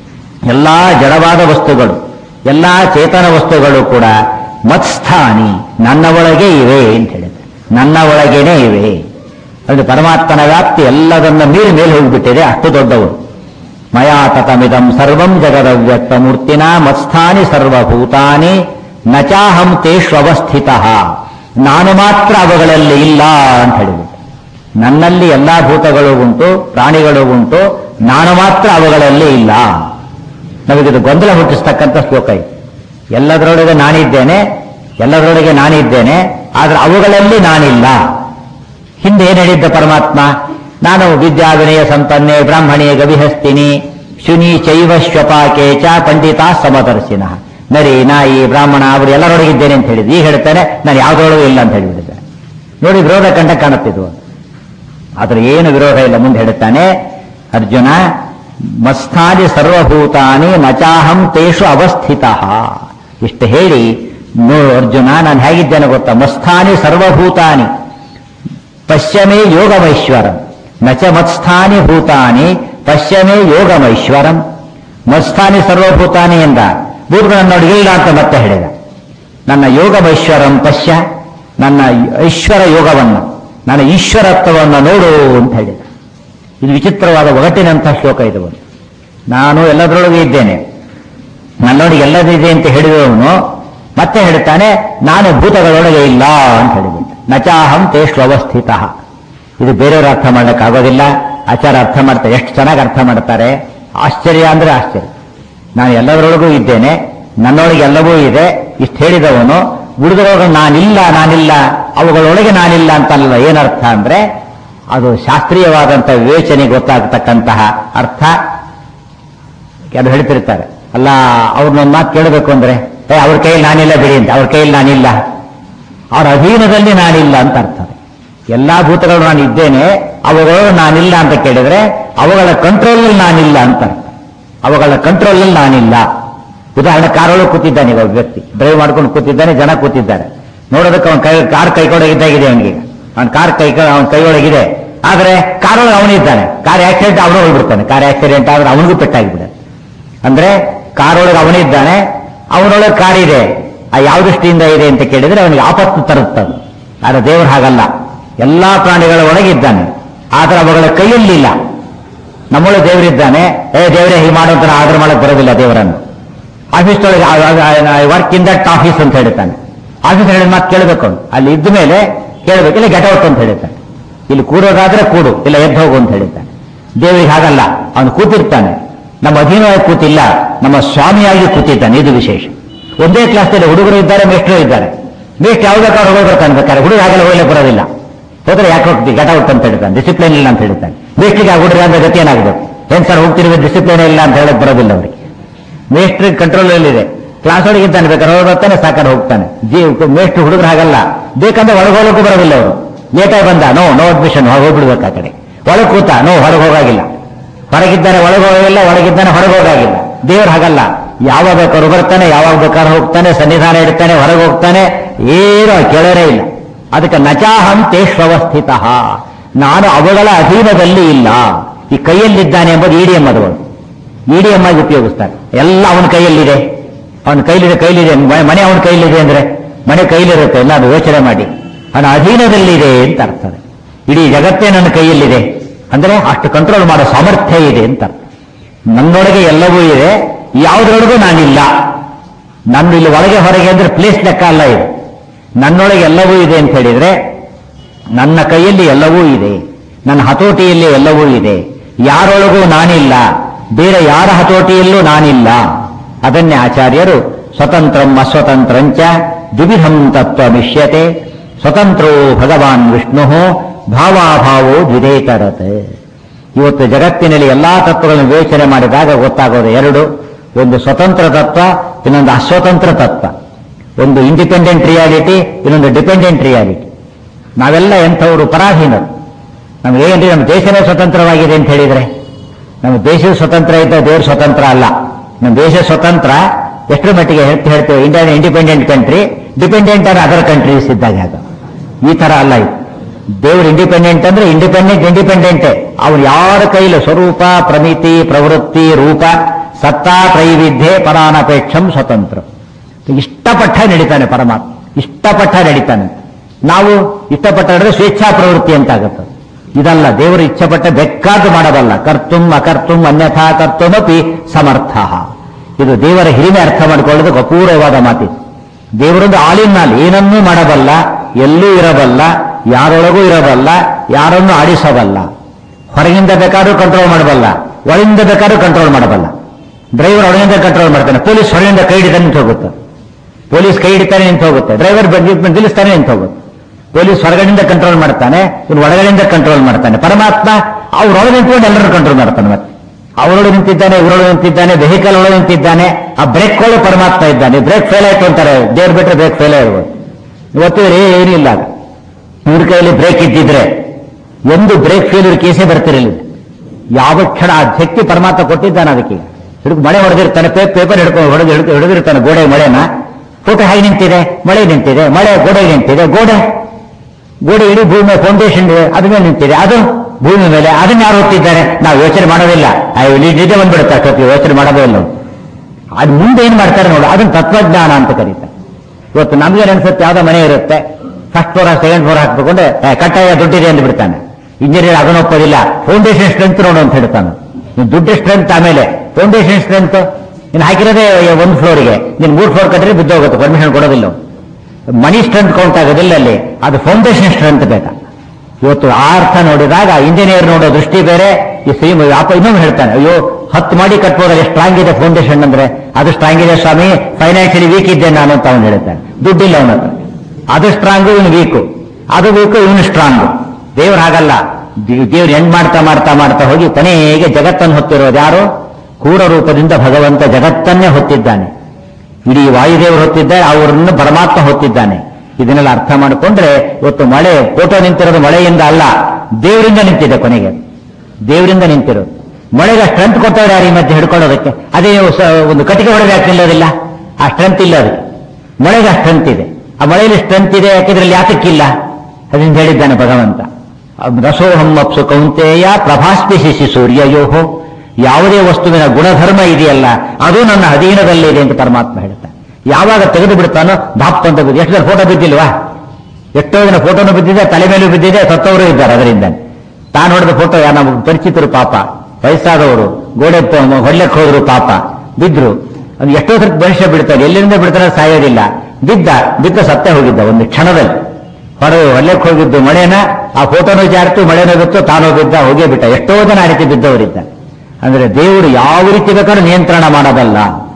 Speaker 1: ಎಲ್ಲಾ ಜಡವಾದ ವಸ್ತುಗಳು ಎಲ್ಲಾ ಚೇತನ ವಸ್ತುಗಳು ಕೂಡ ಮತ್ಸ್ಥಾನಿ ನನ್ನ ಒಳಗೆ ಇವೆ ಅಂತ ಹೇಳಿದೆ ನನ್ನ ಒಳಗೇನೆ ಇವೆ ಅದು ಪರಮಾತ್ಮನ ವ್ಯಾಪ್ತಿ ಎಲ್ಲದನ್ನ ಮೀರಿ ಮೇಲೆ ಹೋಗಿಬಿಟ್ಟಿದೆ ಅಷ್ಟು ದೊಡ್ಡವರು ಮಯಾ ತತಮಿದಂ ಸರ್ವಂ ಜಗದವ್ಯಕ್ತ ಮೂರ್ತಿನ ಮತ್ಸ್ಥಾನಿ ಸರ್ವಭೂತಾನಿ ನಚಾಹಂ ತೇಷ್ವಸ್ಥಿತ ನಾನು ಮಾತ್ರ ಅವುಗಳಲ್ಲಿ ಇಲ್ಲ ಅಂತ ಹೇಳಿಬಿಟ್ಟು ನನ್ನಲ್ಲಿ ಎಲ್ಲಾ ಭೂತಗಳು ಉಂಟು ಪ್ರಾಣಿಗಳು ಉಂಟು ನಾನು ಮಾತ್ರ ಅವುಗಳಲ್ಲಿ ಇಲ್ಲ ನಮಗಿದು ಗೊಂದಲ ಹುಟ್ಟಿಸ್ತಕ್ಕಂಥ ಶ್ಲೋಕ ಇದು ಎಲ್ಲದರೊಳಗೆ ನಾನಿದ್ದೇನೆ ಎಲ್ಲದರೊಳಗೆ ನಾನಿದ್ದೇನೆ ಆದ್ರೆ ಅವುಗಳಲ್ಲಿ ನಾನಿಲ್ಲ ಹಿಂದೆ ಏನ್ ಹೇಳಿದ್ದ ಪರಮಾತ್ಮ ನಾನು ವಿದ್ಯಾ ವಿನಯ ಸಂಪನ್ನೆ ಬ್ರಾಹ್ಮಣಿ ಗವಿಹಸ್ತಿನಿ ಶುನಿ ಚೈವ ಶ್ವಪಾಕೆ ಚ ಪಂಡಿತ ಸಮದರ್ಶಿನ ನರಿ ನಾಯಿ ಬ್ರಾಹ್ಮಣ ಅವರು ಎಲ್ಲರೊಳಗಿದ್ದೇನೆ ಅಂತ ಹೇಳಿದ್ರು ಈಗ ಹೇಳ್ತಾನೆ ನಾನು ಯಾವುದರೊಳಗೂ ಇಲ್ಲ ಅಂತ ಹೇಳಿಬಿಟ್ಟಿದ್ದಾರೆ ನೋಡಿ ವಿರೋಧ ಕಂಡ ಕಾಣುತ್ತಿದ್ವು ಆದ್ರೆ ಏನು ವಿರೋಧ ಇಲ್ಲ ಮುಂದೆ ಹೇಳುತ್ತಾನೆ ಅರ್ಜುನ ಮಸ್ಥಾನಿ ಸರ್ವಭೂತಾನಿ ನಚಾಹಂ ತೇಷು ಅವಸ್ಥಿತ ಇಷ್ಟು ಹೇಳಿ ನೋ ಅರ್ಜುನ ನಾನು ಹೇಗಿದ್ದೇನೆ ಗೊತ್ತಾ ಮಸ್ಥಾನಿ ಸರ್ವಭೂತಾನಿ ಪಶ್ಯಮೇ ಯೋಗಮೈಶ್ವರಂ ನಚ ಮತ್ಸ್ಥಾನಿ ಭೂತಾನಿ ಪಶ್ಯಮೇ ಯೋಗಮೈಶ್ವರಂ ಮತ್ಸ್ಥಾನಿ ಸರ್ವಭೂತಾನಿ ಎಂದ ಭೂತಗಳನ್ನು ನೋಡಿ ಇಲ್ಲ ಅಂತ ಮತ್ತೆ ಹೇಳಿದ ನನ್ನ ಯೋಗಮೈಶ್ವರಂ ಪಶ್ಯ ನನ್ನ ಐಶ್ವರ ಯೋಗವನ್ನು ನನ್ನ ಈಶ್ವರತ್ವವನ್ನು ನೋಡು ಅಂತ ಹೇಳಿದ ಇದು ವಿಚಿತ್ರವಾದ ಒಗಟಿನಂತಹ ಶ್ಲೋಕ ಇದು ಒಂದು ನಾನು ಎಲ್ಲದರೊಳಗೆ ಇದ್ದೇನೆ ನನ್ನೊಳಗೆ ಎಲ್ಲದಿದೆ ಅಂತ ಹೇಳಿದವನು ಮತ್ತೆ ಹೇಳ್ತಾನೆ ನಾನು ಭೂತಗಳೊಳಗೆ ಇಲ್ಲ ಅಂತ ಹೇಳಿಬಿಟ್ಟು ನಚಾಹಂ ತೇಷ್ಟು ಅವಸ್ಥಿತ ಇದು ಬೇರೆಯವರು ಅರ್ಥ ಮಾಡಕ್ಕಾಗೋದಿಲ್ಲ ಆಚಾರ ಅರ್ಥ ಮಾಡ್ತಾರೆ ಎಷ್ಟು ಚೆನ್ನಾಗಿ ಅರ್ಥ ಮಾಡ್ತಾರೆ ಆಶ್ಚರ್ಯ ಅಂದ್ರೆ ಆಶ್ಚರ್ಯ ನಾನು ಎಲ್ಲದರೊಳಗೂ ಇದ್ದೇನೆ ನನ್ನೊಳಗೆ ಎಲ್ಲವೂ ಇದೆ ಇಷ್ಟು ಹೇಳಿದವನು ಉಳಿದರೊಳಗೆ ನಾನಿಲ್ಲ ನಾನಿಲ್ಲ ಅವುಗಳೊಳಗೆ ನಾನಿಲ್ಲ ಅಂತಲ್ಲ ಏನರ್ಥ ಅಂದ್ರೆ ಅದು ಶಾಸ್ತ್ರೀಯವಾದಂತಹ ವಿವೇಚನೆಗೆ ಗೊತ್ತಾಗತಕ್ಕಂತಹ ಅರ್ಥ ಅದು ಹೇಳ್ತಿರ್ತಾರೆ ಅಲ್ಲ ಅವ್ರನ್ನೊಂದು ಮಾತು ಕೇಳಬೇಕು ಅಂದ್ರೆ ಏ ಅವ್ರ ಕೈಯಲ್ಲಿ ನಾನಿಲ್ಲ ಬಿಡಿ ಅಂತ ಅವ್ರ ಕೈಯಲ್ಲಿ ನಾನಿಲ್ಲ ಅವ್ರ ಅಧೀನದಲ್ಲಿ ನಾನಿಲ್ಲ ಅಂತ ಅರ್ಥ ಎಲ್ಲಾ ಭೂತಗಳು ನಾನು ಇದ್ದೇನೆ ಅವುಗಳು ನಾನಿಲ್ಲ ಅಂತ ಕೇಳಿದ್ರೆ ಅವುಗಳ ಕಂಟ್ರೋಲಲ್ಲಿ ನಾನಿಲ್ಲ ಅಂತ ಅರ್ಥ ಅವುಗಳ ಕಂಟ್ರೋಲಲ್ಲಿ ನಾನಿಲ್ಲ ಉದಾಹರಣೆ ಕಾರೊಳಗೆ ಕೂತಿದ್ದಾನೆ ಈಗ ಒಬ್ಬ ವ್ಯಕ್ತಿ ಡ್ರೈವ್ ಮಾಡ್ಕೊಂಡು ಕೂತಿದ್ದಾನೆ ಜನ ಕೂತಿದ್ದಾರೆ ನೋಡೋದಕ್ಕೆ ಅವನ ಕೈ ಕಾರ್ ಕೈಕೊಳಗಿದ್ದಾಗಿದೆ ಅವನಿಗೆ ಅವನ ಕಾರ್ ಕೈ ಅವನ ಕೈಯೊಳಗಿದೆ ಆದ್ರೆ ಕಾರೊಳಗೆ ಅವನಿದ್ದಾನೆ ಕಾರ್ ಆಕ್ಸಿಡೆಂಟ್ ಅವನು ಹೋಗ್ಬಿಡ್ತಾನೆ ಕಾರ್ ಆಕ್ಸಿಡೆಂಟ್ ಆದ್ರೆ ಅವನಿಗೂ ಪೆಟ್ಟಾಗಿಬಿಡ ಅಂದ್ರೆ ಕಾರೊಳಗೆ ಅವನಿದ್ದಾನೆ ಅವನೊಳಗೆ ಕಾರ್ ಇದೆ ಆ ಯಾವ ದೃಷ್ಟಿಯಿಂದ ಇದೆ ಅಂತ ಕೇಳಿದ್ರೆ ಅವನಿಗೆ ಆಪತ್ತು ತರುತ್ತದೆ ಆದ್ರೆ ದೇವರು ಹಾಗಲ್ಲ ಎಲ್ಲಾ ಪ್ರಾಣಿಗಳ ಒಳಗಿದ್ದಾನೆ ಆದ್ರೆ ಅವುಗಳ ಕೈಯಲ್ಲಿಲ್ಲ ನಮ್ಮೊಳಗೆ ದೇವರಿದ್ದಾನೆ ಏ ದೇವರೇ ಹೀಗೆ ಮಾಡುವಂತ ಆರ್ಡರ್ ಮಾಡಕ್ ಬರೋದಿಲ್ಲ ದೇವರನ್ನು ಆಫೀಸ್ ಒಳಗೆ ವರ್ಕ್ ಇನ್ ದಟ್ ಆಫೀಸ್ ಅಂತ ಹೇಳ್ತಾನೆ ಆಫೀಸ್ ಹೇಳಿದ ಮಾತು ಕೇಳಬೇಕು ಅವ್ನು. ಅಲ್ಲಿ ಇದ್ದ ಮೇಲೆ ಕೇಳಬೇಕು ಇಲ್ಲ ಗೆಟ್ ಔಟ್ ಅಂತ ಹೇಳ್ತಾನೆ ಇಲ್ಲಿ ಕೂರೋದಾದ್ರೆ ಕೂಡು ಇಲ್ಲ ಎದ್ದು ಹೋಗು ಅಂತ ಹೇಳ್ತಾನೆ ದೇವರಿಗೆ ಹಾಗಲ್ಲ ಅವನು ಕೂತಿರ್ತಾನೆ ನಮ್ಮ ಅಧೀನವಾಗಿ ಕೂತಿಲ್ಲ ನಮ್ಮ ಸ್ವಾಮಿಯಾಗಿ ಕೂತಿದ್ದಾನೆ ಇದು ವಿಶೇಷ ಒಂದೇ ಕ್ಲಾಸ್ನಲ್ಲಿ ಹುಡುಗರು ಇದ್ದಾರೆ ಮೇಷ್ಟ್ರು ಇದ್ದಾರೆ ಮೇಷ್ಟ್ ಯಾವ ಬೇಕಾದ್ರೂ ಹೋಗಿ ಬರ್ತಾನೆ ಬೇಕಾದ್ರೆ ಹುಡುಗ ಹಾಗೆಲ್ಲ ಹೋಗ್ಲಿಕ್ಕೆ ಬರೋದಿಲ್ಲ ಹೋದ್ರೆ ಯಾಕೆ ಹೋಗ್ತಿ ಗೆಟ್ ಔಟ್ ಅಂತ ಹೇಳ್ತಾನೆ ಡಿಸಿಪ್ಲಿನ್ ಇಲ್ಲ ಅಂತ ಹೇಳ್ತಾನೆ ಮೇಸ್ಟ್ರಿಗೆ ಆಗ್ಬಿಟ್ರೆ ಅಂದ್ರೆ ಗತಿ ಏನಾಗಬೇಕು ಏನ್ ಸರ್ ಹೋಗ್ತಿರುವ ಡಿಸಿಪ್ಲಿನ್ ಇಲ್ಲ ಅಂತ ಹೇಳಕ್ ಬರೋದಿಲ್ಲ ಅವರಿಗೆ ಮೇಸ್ಟ್ರಿಗೆ ಕಂಟ್ರೋಲ್ ಇದೆ ಕ್ಲಾಸ್ ಒಳಗೆ ಇದ್ದಾನೆ ಬೇಕಾದ್ರೆ ಅವ್ರು ಬರ್ತಾನೆ ಸಾಕಾರೆ ಹೋಗ್ತಾನೆ ಜೀ ಮೇಸ್ಟ್ರು ಹುಡುಗರು ಹಾಗಲ್ಲ ಬೇಕಂದ್ರೆ ಒಳಗೆ ಹೋಗಕ್ಕೂ ಬರೋದಿಲ್ಲ ಅವರು ಲೇಟಾಗಿ ಬಂದ ನೋ ನೋ ಅಡ್ಮಿಷನ್ ಹೋಗ್ಬಿಡ್ಬೇಕು ಆ ಕಡೆ ಒಳಗೆ ಕೂತ ನೋ ಹೊರಗೆ ಹೋಗಾಗಿಲ್ಲ ಹೊರಗಿದ್ದಾನೆ ಒಳಗೆ ಹೋಗಿಲ್ಲ ಒಳಗಿದ್ದಾನೆ ಹೊರಗೆ ಹೋಗಾಗಿಲ್ಲ ದೇವ್ರು ಹಾಗಲ್ಲ ಯಾವಾಗ ಬೇಕಾದ್ರು ಬರ್ತಾನೆ ಯಾವಾಗ ಬೇಕಾದ್ರೂ ಹೋಗ್ತಾನೆ ಸನ್ನಿಧಾನ ಇಡ್ತಾನೆ ಹೊರಗೆ ಹೋಗ್ತಾನೆ ಏನೋ ಕೇಳೋರೇ ಇಲ್ಲ ಅದಕ್ಕೆ ನಚಾಹಂ ತೇಷ್ವಸ್ಥಿತ ನಾನು ಅವುಗಳ ಅಧೀನದಲ್ಲಿ ಇಲ್ಲ ಈ ಕೈಯಲ್ಲಿದ್ದಾನೆ ಎಂಬುದು ಇಡಿಎಂ ಅದು ಇಡಿಎಂ ಆಗಿ ಉಪಯೋಗಿಸ್ತಾರೆ ಎಲ್ಲ ಅವನ ಕೈಯಲ್ಲಿದೆ ಅವನ ಕೈಲಿದೆ ಕೈಲಿದೆ ಮ- ಮನೆ ಅವನ ಕೈಲಿದೆ ಅಂದ್ರೆ ಮನೆ ಕೈಲಿರುತ್ತೆ ಎಲ್ಲ ಅದು ಯೋಚನೆ ಮಾಡಿ ಅವನ ಅಧೀನದಲ್ಲಿದೆ ಅಂತ ಅರ್ಥದೆ ಇಡೀ ಜಗತ್ತೇ ನನ್ನ ಕೈಯಲ್ಲಿದೆ ಅಂದ್ರೆ ಅಷ್ಟು ಕಂಟ್ರೋಲ್ ಮಾಡೋ ಸಾಮರ್ಥ್ಯ ಇದೆ ಅಂತ ಅರ್ಥ. ನನ್ನೊಳಗೆ ಎಲ್ಲವೂ ಇದೆ ಯಾವುದ್ರೊಳಗೂ ನಾನಿಲ್ಲ ನನ್ನ ಇಲ್ಲಿ ಒಳಗೆ ಹೊರಗೆ ಅಂದ್ರೆ ಪ್ಲೇಸ್ ಲೆಕ್ಕ ಅಲ್ಲ ಇದು ನನ್ನೊಳಗೆ ಎಲ್ಲವೂ ಇದೆ ಅಂತ ಹೇಳಿದ್ರೆ ನನ್ನ ಕೈಯಲ್ಲಿ ಎಲ್ಲವೂ ಇದೆ ನನ್ನ ಹತೋಟಿಯಲ್ಲಿ ಎಲ್ಲವೂ ಇದೆ ಯಾರೊಳಗೂ ನಾನಿಲ್ಲ ಬೇರೆ ಯಾರ ಹತೋಟಿಯಲ್ಲೂ ನಾನಿಲ್ಲ ಅದನ್ನೇ ಆಚಾರ್ಯರು ಸ್ವತಂತ್ರಂ ಅಸ್ವತಂತ್ರಂಚ ದ್ವಿವಿಧಂ ತತ್ವ ಮಿಷ್ಯತೆ ಸ್ವತಂತ್ರೋ ಭಗವಾನ್ ವಿಷ್ಣು ಭಾವಾಭಾವೋ ದ್ವಿಧೇತರತ್ ಇವತ್ತು ಜಗತ್ತಿನಲ್ಲಿ ಎಲ್ಲಾ ತತ್ವಗಳನ್ನು ವಿವೇಚನೆ ಮಾಡಿದಾಗ ಗೊತ್ತಾಗೋದು ಎರಡು ಒಂದು ಸ್ವತಂತ್ರ ತತ್ವ ಇನ್ನೊಂದು ಅಸ್ವತಂತ್ರ ತತ್ವ ಒಂದು ಇಂಡಿಪೆಂಡೆಂಟ್ ರಿಯಾಲಿಟಿ ಇನ್ನೊಂದು ಡಿಪೆಂಡೆಂಟ್ ರಿಯಾಲಿಟಿ ನಾವೆಲ್ಲ ಎಂಥವರು ಪರಾಧೀನರು ನಮ್ಗೆ ಏನ್ರಿ ನಮ್ಮ ದೇಶನೇ ಸ್ವತಂತ್ರವಾಗಿದೆ ಅಂತ ಹೇಳಿದ್ರೆ ನಮ್ಮ ದೇಶದ ಸ್ವತಂತ್ರ ಇದ್ದ ದೇವ್ರ ಸ್ವತಂತ್ರ ಅಲ್ಲ ನಮ್ಮ ದೇಶ ಸ್ವತಂತ್ರ ಎಷ್ಟರ ಮಟ್ಟಿಗೆ ಹೇಳ್ತಾ ಹೇಳ್ತೇವೆ India independent country dependent on other countries ಇದ್ದಾಗ ಅದು ಈ ತರ ಅಲ್ಲ ಇದು ದೇವ್ರ ಇಂಡಿಪೆಂಡೆಂಟ್ ಅಂದ್ರೆ ಇಂಡಿಪೆಂಡೆಂಟ್ ಇಂಡಿಪೆಂಡೆಂಟೇ ಅವನು ಯಾರ ಕೈಲಿ ಸ್ವರೂಪ ಪ್ರಮಿತಿ ಪ್ರವೃತ್ತಿ ರೂಪ ಸತ್ತಾ ತ್ರೈವಿಧ್ಯೆ ಪರಾನಪೇಕ್ಷಂ ಸ್ವತಂತ್ರ ಇಷ್ಟಪಟ್ಟ ನಡೀತಾನೆ ಪರಮಾತ್ಮ ಇಷ್ಟಪಟ್ಟ ನಡೀತಾನೆ ನಾವು ಇಷ್ಟಪಟ್ಟ ನಡೆದ್ರೆ ಸ್ವೇಚ್ಛಾ ಪ್ರವೃತ್ತಿ ಅಂತ ಆಗುತ್ತೆ ಇದಲ್ಲ ದೇವರು ಇಚ್ಛೆಪಟ್ಟ ಬೇಕಾದ್ದು ಮಾಡಬಲ್ಲ ಕರ್ತುಂ ಅಕರ್ತುಂ ಅನ್ಯಥಾ ಕರ್ತುಮಪಿ ಸಮರ್ಥ ಇದು ದೇವರ ಹಿರಿಮೆ ಅರ್ಥ ಮಾಡಿಕೊಳ್ಳೋದಕ್ಕೆ ಅಪೂರ್ವವಾದ ಮಾತಿದು ದೇವರೊಂದು ಆಲಿನಲ್ಲಿ ಏನನ್ನೂ ಮಾಡಬಲ್ಲ ಎಲ್ಲೂ ಇರಬಲ್ಲ ಯಾರೊಳಗೂ ಇರಬಲ್ಲ ಯಾರನ್ನೂ ಆಡಿಸಬಲ್ಲ ಹೊರಗಿಂದ ಬೇಕಾದ್ರೂ ಕಂಟ್ರೋಲ್ ಮಾಡಬಲ್ಲ ಒಳಗಿಂದ ಬೇಕಾದ್ರೂ ಕಂಟ್ರೋಲ್ ಮಾಡಬಲ್ಲ ಡ್ರೈವರ್ ಒಳಗಿಂದ ಕಂಟ್ರೋಲ್ ಮಾಡ್ತಾನೆ ಪೊಲೀಸ್ ಹೊರಗಿಂದ ಕೈ ಹಿಡಿತಾನೆ ನಿಂತು ಹೋಗುತ್ತೆ ಪೊಲೀಸ್ ಕೈ ಹಿಡಿತಾನೆ ನಿಂತು ಹೋಗುತ್ತೆ ಡ್ರೈವರ್ ನಿಲ್ಲಿಸ್ತಾನೆ ನಿಂತು ಹೋಗುತ್ತೆ ಪೊಲೀಸ್ ಹೊರಗಡೆಯಿಂದ ಕಂಟ್ರೋಲ್ ಮಾಡ್ತಾನೆ ಇವ್ನು ಒಳಗಡೆಯಿಂದ ಕಂಟ್ರೋಲ್ ಮಾಡ್ತಾನೆ ಪರಮಾತ್ಮ ಅವ್ರೊಳಗೆ ನಿಂತ್ಕೊಂಡು ಎಲ್ಲರೂ ಕಂಟ್ರೋಲ್ ಮಾಡ್ತಾನೆ ಮತ್ತೆ ಅವರೊಳಗೆ ನಿಂತಿದ್ದಾನೆ ಇವರೊಳಗೆ ನಿಂತಿದ್ದಾನೆ ವೆಹಿಕಲ್ ಒಳಗೆ ನಿಂತಿದ್ದಾನೆ ಆ ಬ್ರೇಕ್ ಒಳಗೆ ಪರಮಾತ್ಮ ಇದ್ದಾನೆ ಬ್ರೇಕ್ ಫೇಲ್ ಆಯ್ತು ಅಂತಾರೆ ದೇವ್ರು ಬಿಟ್ಟರೆ ಬ್ರೇಕ್ ಫೇಲ್ ಆಗಿರ್ಬೋದು ಇವತ್ತು ಏನಿಲ್ಲ ಆಗ. ಇವ್ರ ಕೈಯಲ್ಲಿ ಬ್ರೇಕ್ ಇದ್ದಿದ್ರೆ ಒಂದು ಬ್ರೇಕ್ ಫೇಲ್ಯೂರ್ ಕೇಸೇ ಬರ್ತಿರಲಿಲ್ಲ ಯಾವ ಕ್ಷಣ ಆ ಶಕ್ತಿ ಪರಮಾತ್ಮ ಕೊಟ್ಟಿದ್ದಾನೆ ಅದಕ್ಕೆ ಹಿಡಿದು ಮಳೆ ಹೊಡೆದಿರ್ತಾನೆ ಪೇಪರ್ ಹಿಡ್ಕೊಂಡು ಹೊಡೆದು ಹಿಡಿದು ಹಿಡಿದಿರ್ತಾನೆ ಗೋಡೆ ಮಳೆನ ಫೋಟೋ ಹೇಗೆ ನಿಂತಿದೆ ಮಳೆ ನಿಂತಿದೆ ಮಳೆ ಗೋಡೆ ನಿಂತಿದೆ ಗೋಡೆ ಗೋಡೆ ಇಡೀ ಭೂಮಿ ಫೌಂಡೇಶನ್ ಅದ್ರ ಮೇಲೆ ನಿಂತಿದೆ ಅದು ಭೂಮಿ ಮೇಲೆ ಅದನ್ನ ಯಾರು ಹೊತ್ತಿದ್ದಾರೆ ನಾವು ಯೋಚನೆ ಮಾಡೋದಿಲ್ಲ ಅಯ್ಯೋ, ಇಲ್ಲಿ ನಿಜ ಬಂದ್ಬಿಡುತ್ತೆ ಅಷ್ಟೊತ್ತಿಗೆ ಯೋಚನೆ ಮಾಡೋದೇ ಇಲ್ಲ ನಾವು. ಅದು ಮುಂದೆ ಏನ್ ಮಾಡ್ತಾರೆ ನೋಡು ಅದನ್ನ ತತ್ವಜ್ಞಾನ ಅಂತ ಕರೀತಾರೆ ಇವತ್ತು ನಮ್ಗೆ ಅನ್ಸುತ್ತೆ ಯಾವ್ದೋ ಮನೆ ಇರುತ್ತೆ ಫಸ್ಟ್ ಫ್ಲೋರ್ ಸೆಕೆಂಡ್ ಫ್ಲೋರ್ ಹಾಕ್ಬೇಕಂದ್ರೆ ಏ, ಕಟ್ಟಾಯ ದುಡ್ಡಿದೆ ಅಂತ ಬಿಡ್ತಾನೆ ಇಂಜಿನಿಯರ್ ಅದನ್ನ ಒಪ್ಪೋದಿಲ್ಲ ಫೌಂಡೇಶನ್ ಸ್ಟ್ರೆಂತ್ ನೋಡು ಅಂತ ಹೇಳ್ತಾನೆ ನೀನ್ ದುಡ್ಡು ಸ್ಟ್ರೆಂತ್ ಆಮೇಲೆ ಫೌಂಡೇಶನ್ ಸ್ಟ್ರೆಂತ್ ನೀನು ಹಾಕಿರೋದೇ ಒಂದು ಫ್ಲೋರಿಗೆ ನೀನು ಮೂರು ಫ್ಲೋರ್ ಕಟ್ಟಿದ್ರೆ ಬಿದ್ದೋಗುತ್ತೆ ಪರ್ಮಿಷನ್ ಕೊಡೋದಿಲ್ಲ ಅವ್ನು. ಮನಿ ಸ್ಟ್ರೆಂತ್ ಕೌಂಟ್ ಆಗೋದಿಲ್ಲ ಅಲ್ಲಿ ಅದು ಫೌಂಡೇಶನ್ ಸ್ಟ್ರೆಂತ್ ಬೇಕಾ ಇವತ್ತು ಆ ಅರ್ಥ ನೋಡಿದಾಗ ಇಂಜಿನಿಯರ್ ನೋಡೋ ದೃಷ್ಟಿ ಬೇರೆ ಈ ಶ್ರೀ ಅಪ್ಪ ಇನ್ನೊಂದು ಹೇಳ್ತಾನೆ ಅಯ್ಯೋ ಹತ್ತು ಮಾಡಿ ಕಟ್ಬೋದಲ್ಲ ಸ್ಟ್ರಾಂಗ್ ಇದೆ ಫೌಂಡೇಶನ್ ಅಂದ್ರೆ ಅದು ಸ್ಟ್ರಾಂಗ್ ಇದೆ ಸ್ವಾಮಿ ಫೈನಾನ್ಷಿಯಲಿ ವೀಕ್ ಇದ್ದೆ ನಾನು ಅಂತ ಅವನು ಹೇಳ್ತಾನೆ ದುಡ್ಡಿಲ್ಲ ಅವನ ಹತ್ರ ಅದು ಸ್ಟ್ರಾಂಗ್ ಇವನು ವೀಕು ಅದು ವೀಕು ಇವನು ಸ್ಟ್ರಾಂಗ್ ದೇವ್ರು ಹಾಗಲ್ಲ ದೇ- ದೇವ್ರು ಎಂಡ್ ಮಾಡ್ತಾ ಮಾಡ್ತಾ ಮಾಡ್ತಾ ಹೋಗಿ ಕೊನೆಗೆ ಜಗತ್ತನ್ನು ಹೊತ್ತಿರೋದು ಯಾರು ಕೂಡ ರೂಪದಿಂದ ಭಗವಂತ ಜಗತ್ತನ್ನೇ ಹೊತ್ತಿದ್ದಾನೆ ಇಡೀ ವಾಯುದೇವರು ಹೊತ್ತಿದ್ದಾರೆ ಅವರನ್ನು ಪರಮಾತ್ಮ ಹೊತ್ತಿದ್ದಾನೆ ಇದನ್ನೆಲ್ಲ ಅರ್ಥ ಮಾಡಿಕೊಂಡ್ರೆ ಇವತ್ತು ಮಳೆ ಫೋಟೋ ನಿಂತಿರೋದು ಮಳೆಯಿಂದ ಅಲ್ಲ ದೇವರಿಂದ ನಿಂತಿದೆ ಕೊನೆಗೆ ದೇವರಿಂದ ನಿಂತಿರೋದು ಮಳೆಗೆ ಸ್ಟ್ರೆಂತ್ ಕೊಟ್ಟವ್ರು ಯಾರು ಈ ಮಧ್ಯೆ ಹಿಡ್ಕೊಳ್ಳೋದಕ್ಕೆ ಅದೇ ಸ- ಒಂದು ಕಟ್ಟಿಗೆ ಹೊಡೆದು ಯಾಕೆ ನಿಲ್ಲೋದಿಲ್ಲ ಆ ಸ್ಟ್ರೆಂತ್ ಇಲ್ಲ ಅದಕ್ಕೆ ಮಳೆಗೆ ಆ ಸ್ಟ್ರೆಂತ್ ಇದೆ ಆ ಮಳೆಯಲ್ಲಿ ಸ್ಟ್ರೆಂತ್ ಇದೆ ಯಾಕೆದ್ರಲ್ಲಿ ಯಾತಕ್ಕಿಲ್ಲ ಅದರಿಂದ ಹೇಳಿದ್ದಾನೆ ಭಗವಂತ ರಸೋಹಂ ಅಪ್ಸು ಕೌಂತೆಯ ಪ್ರಭಾಸ್ಪಿಸಿ ಸೂರ್ಯಯೋಹೋ ಯಾವುದೇ ವಸ್ತುವಿನ ಗುಣಧರ್ಮ ಇದೆಯಲ್ಲ ಅದು ನನ್ನ ಅಧೀನದಲ್ಲಿದೆ ಅಂತ ಪರಮಾತ್ಮ ಹೇಳ್ತಾನೆ ಯಾವಾಗ ತೆಗೆದು ಬಿಡ್ತಾನೋ ದಾಪ್ ಅಂತ ಬಿದ್ದು ಎಷ್ಟು ಜನ ಫೋಟೋ ಬಿದ್ದಿಲ್ವಾ ಎಷ್ಟೋ ಜನ ಫೋಟೋನು ಬಿದ್ದಿದೆ ತಲೆ ಮೇಲೂ ಬಿದ್ದಿದೆ ಸತ್ತವರು ಇದ್ದಾರೆ ಅದರಿಂದ ತಾನು ಹೊಡೆದ ಫೋಟೋ ಯಾರು ನಮ್ಮ ಪರಿಚಿತರು ಪಾಪ ವಯಸ್ಸಾದವರು ಗೋಡೆ ಪ- ಹೊಡ್ಲಕ್ಕೆ ಹೋದ್ರು ಪಾಪ ಬಿದ್ರು ಅದು ಎಷ್ಟೋ ಸರ್ತಿ ಮನುಷ್ಯ ಬಿಡ್ತಾನೆ ಎಲ್ಲಿಂದ ಬಿಡ್ತಾನೆ ಸಾಯೋದಿಲ್ಲ ಬಿದ್ದ ಬಿದ್ದ ಸತ್ತೇ ಹೋಗಿದ್ದ ಒಂದು ಕ್ಷಣದಲ್ಲಿ ಹೊರಗೆ ಹೊಲಕ್ಕೆ ಹೋಗಿದ್ದು ಮಳೆನ ಆ ಫೋಟೋನು ಜಾರ್ತು ಮಳೆನೂ ಬಿತ್ತು ತಾನೂ ಬಿದ್ದ ಹೋಗೇ ಬಿಟ್ಟ ಎಷ್ಟೋ ಜನ ಆ ರೀತಿ ಬಿದ್ದವರಿದ್ದ ಅಂದ್ರೆ ದೇವರು ಯಾವ ರೀತಿ ಬೇಕಾದ್ರೂ ನಿಯಂತ್ರಣ ಮಾಡೋದಲ್ಲ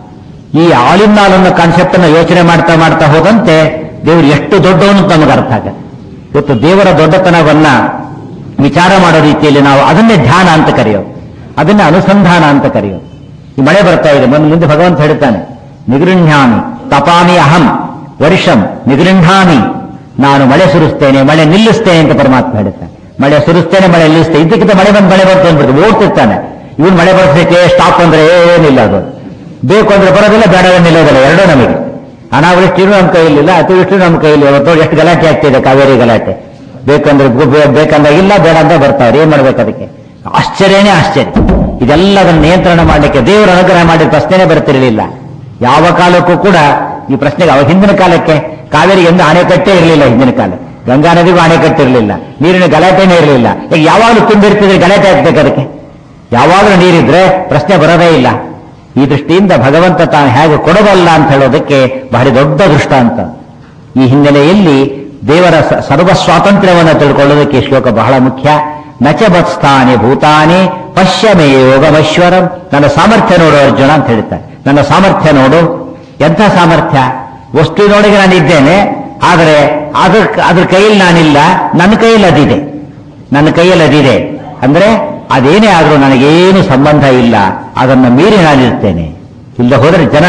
Speaker 1: ಈ ಆಲಿನ್ನಾಲ್ ಅನ್ನೋ ಕಾನ್ಸೆಪ್ಟ್ ಅನ್ನು ಯೋಚನೆ ಮಾಡ್ತಾ ಮಾಡ್ತಾ ಹೋದಂತೆ ದೇವರು ಎಷ್ಟು ದೊಡ್ಡವನು ಅಂತ ನಮಗೆ ಅರ್ಥ ಆಗುತ್ತೆ ಇವತ್ತು ದೇವರ ದೊಡ್ಡತನವನ್ನ ವಿಚಾರ ಮಾಡೋ ರೀತಿಯಲ್ಲಿ ನಾವು ಅದನ್ನೇ ಧ್ಯಾನ ಅಂತ ಕರೆಯೋದು ಅದನ್ನೇ ಅನುಸಂಧಾನ ಅಂತ ಕರೆಯೋದು ಈ ಮಳೆ ಬರ್ತಾ ಇದೆ ಮುಂದೆ ಮುಂದೆ ಭಗವಂತ ಹೇಳ್ತಾನೆ ನಿಗೃಹ್ಯಾಮಿ ತಪಾಮಿ ಅಹಂ ವರ್ಷಂ ನಿಗೃಹಾಮಿ ನಾನು ಮಳೆ ಸುರಿಸ್ತೇನೆ ಮಳೆ ನಿಲ್ಲಿಸ್ತೇನೆ ಅಂತ ಪರಮಾತ್ಮ ಹೇಳ್ತಾನೆ ಮಳೆ ಸುರಿಸ್ತೇನೆ ಮಳೆ ನಿಲ್ಲಿಸ್ತೇನೆ ಇದಕ್ಕಿಂತ ಮಳೆ ಬಂದು ಮಳೆ ಬಂತು ಅಂದ್ಬಿಟ್ಟು ಓಡ್ತಿರ್ತಾನೆ ಇವನು ಮಳೆ ಬರ್ಸಕ್ಕೆ ಸ್ಟಾಪ್ ಅಂದ್ರೆ ಏನಿಲ್ಲ ಅದು ಬೇಕು ಅಂದ್ರೆ ಬರೋದಿಲ್ಲ ಬೇಡ ನಿಲ್ಲೋದಿಲ್ಲ ಎರಡೂ ನಮಗೆ ಅನಾವೃಷ್ಟಿನೂ ನಮ್ಮ ಕೈಯಲ್ಲಿಲ್ಲ ಅತಿವೃಷ್ಟಿನೂ ನಮ್ಮ ಕೈಯಲ್ಲಿ ಇವತ್ತು ನೋಡಿ ಎಷ್ಟು ಗಲಾಟೆ ಆಗ್ತಿದೆ ಕಾವೇರಿ ಗಲಾಟೆ ಬೇಕಂದ್ರೆ ಗು- ಬೇ- ಬೇಕಂದ್ರೆ ಇಲ್ಲ ಬೇಡ ಅಂತ ಬರ್ತಾವ್ರೆ ಏನ್ ಮಾಡ್ಬೇಕು ಅದಕ್ಕೆ ಆಶ್ಚರ್ಯನೇ ಆಶ್ಚರ್ಯ ಇದೆಲ್ಲದನ್ನು ನಿಯಂತ್ರಣ ಮಾಡಲಿಕ್ಕೆ ದೇವರ ಅನುಗ್ರಹ ಮಾಡಿದ ಪ್ರಶ್ನೆನೇ ಬರ್ತಿರಲಿಲ್ಲ ಯಾವ ಕಾಲಕ್ಕೂ ಕೂಡ ಈ ಪ್ರಶ್ನೆಗೆ ಅವ ಹಿಂದಿನ ಕಾಲಕ್ಕೆ ಕಾವೇರಿಗೆ ಎಂದು ಅಣೆಕಟ್ಟೆ ಇರಲಿಲ್ಲ ಹಿಂದಿನ ಕಾಲ ಗಂಗಾ ನದಿಗೂ ಅಣೆಕಟ್ಟೆ ಇರಲಿಲ್ಲ ನೀರಿನ ಗಲಾಟೆನೇ ಇರಲಿಲ್ಲ ಈಗ ಯಾವಾಗಲೂ ತುಂಬಿರ್ತಿದ್ರೆ ಗಲಾಟೆ ಆಗ್ಬೇಕು ಅದಕ್ಕೆ ಯಾವಾಗಲೂ ನೀರಿದ್ರೆ ಪ್ರಶ್ನೆ ಬರೋದೇ ಇಲ್ಲ ಈ ದೃಷ್ಟಿಯಿಂದ ಭಗವಂತ ತಾನು ಹೇಗೆ ಕೊಡಬಲ್ಲ ಅಂತ ಹೇಳೋದಕ್ಕೆ ಬಹಳ ದೊಡ್ಡ ದೃಷ್ಟಾಂತ ಈ ಹಿನ್ನೆಲೆಯಲ್ಲಿ ದೇವರ ಸ- ಸರ್ವ ಸ್ವಾತಂತ್ರ್ಯವನ್ನು ತಿಳ್ಕೊಳ್ಳೋದಕ್ಕೆ ಈ ಶ್ಲೋಕ ಬಹಳ ಮುಖ್ಯ ನಚಬತ್ಸ್ಥಾನಿ ಭೂತಾನಿ ಪಶ್ಯಮೇ ಯೋಗಮೈಶ್ವರಂ ನನ್ನ ಸಾಮರ್ಥ್ಯ ನೋಡು ಅರ್ಜುನ ಅಂತ ಹೇಳ್ತಾರೆ ನನ್ನ ಸಾಮರ್ಥ್ಯ ನೋಡು ಎಂಥ ಸಾಮರ್ಥ್ಯ ವಸ್ತುವಿನೊಳಗೆ ನಾನು ಇದ್ದೇನೆ ಆದರೆ ಅದ್ರ ಅದ್ರ ಕೈಯಲ್ಲಿ ನಾನಿಲ್ಲ ನನ್ನ ಕೈಯಲ್ಲಿ ಅದಿದೆ ನನ್ನ ಕೈಯಲ್ಲಿ ಅದಿದೆ ಅಂದ್ರೆ ಅದೇನೇ ಆದರೂ ನನಗೇನು ಸಂಬಂಧ ಇಲ್ಲ ಅದನ್ನು ಮೀರಿ ನಾನಿರ್ತೇನೆ ಇಲ್ಲ ಹೋದರೆ ಜನ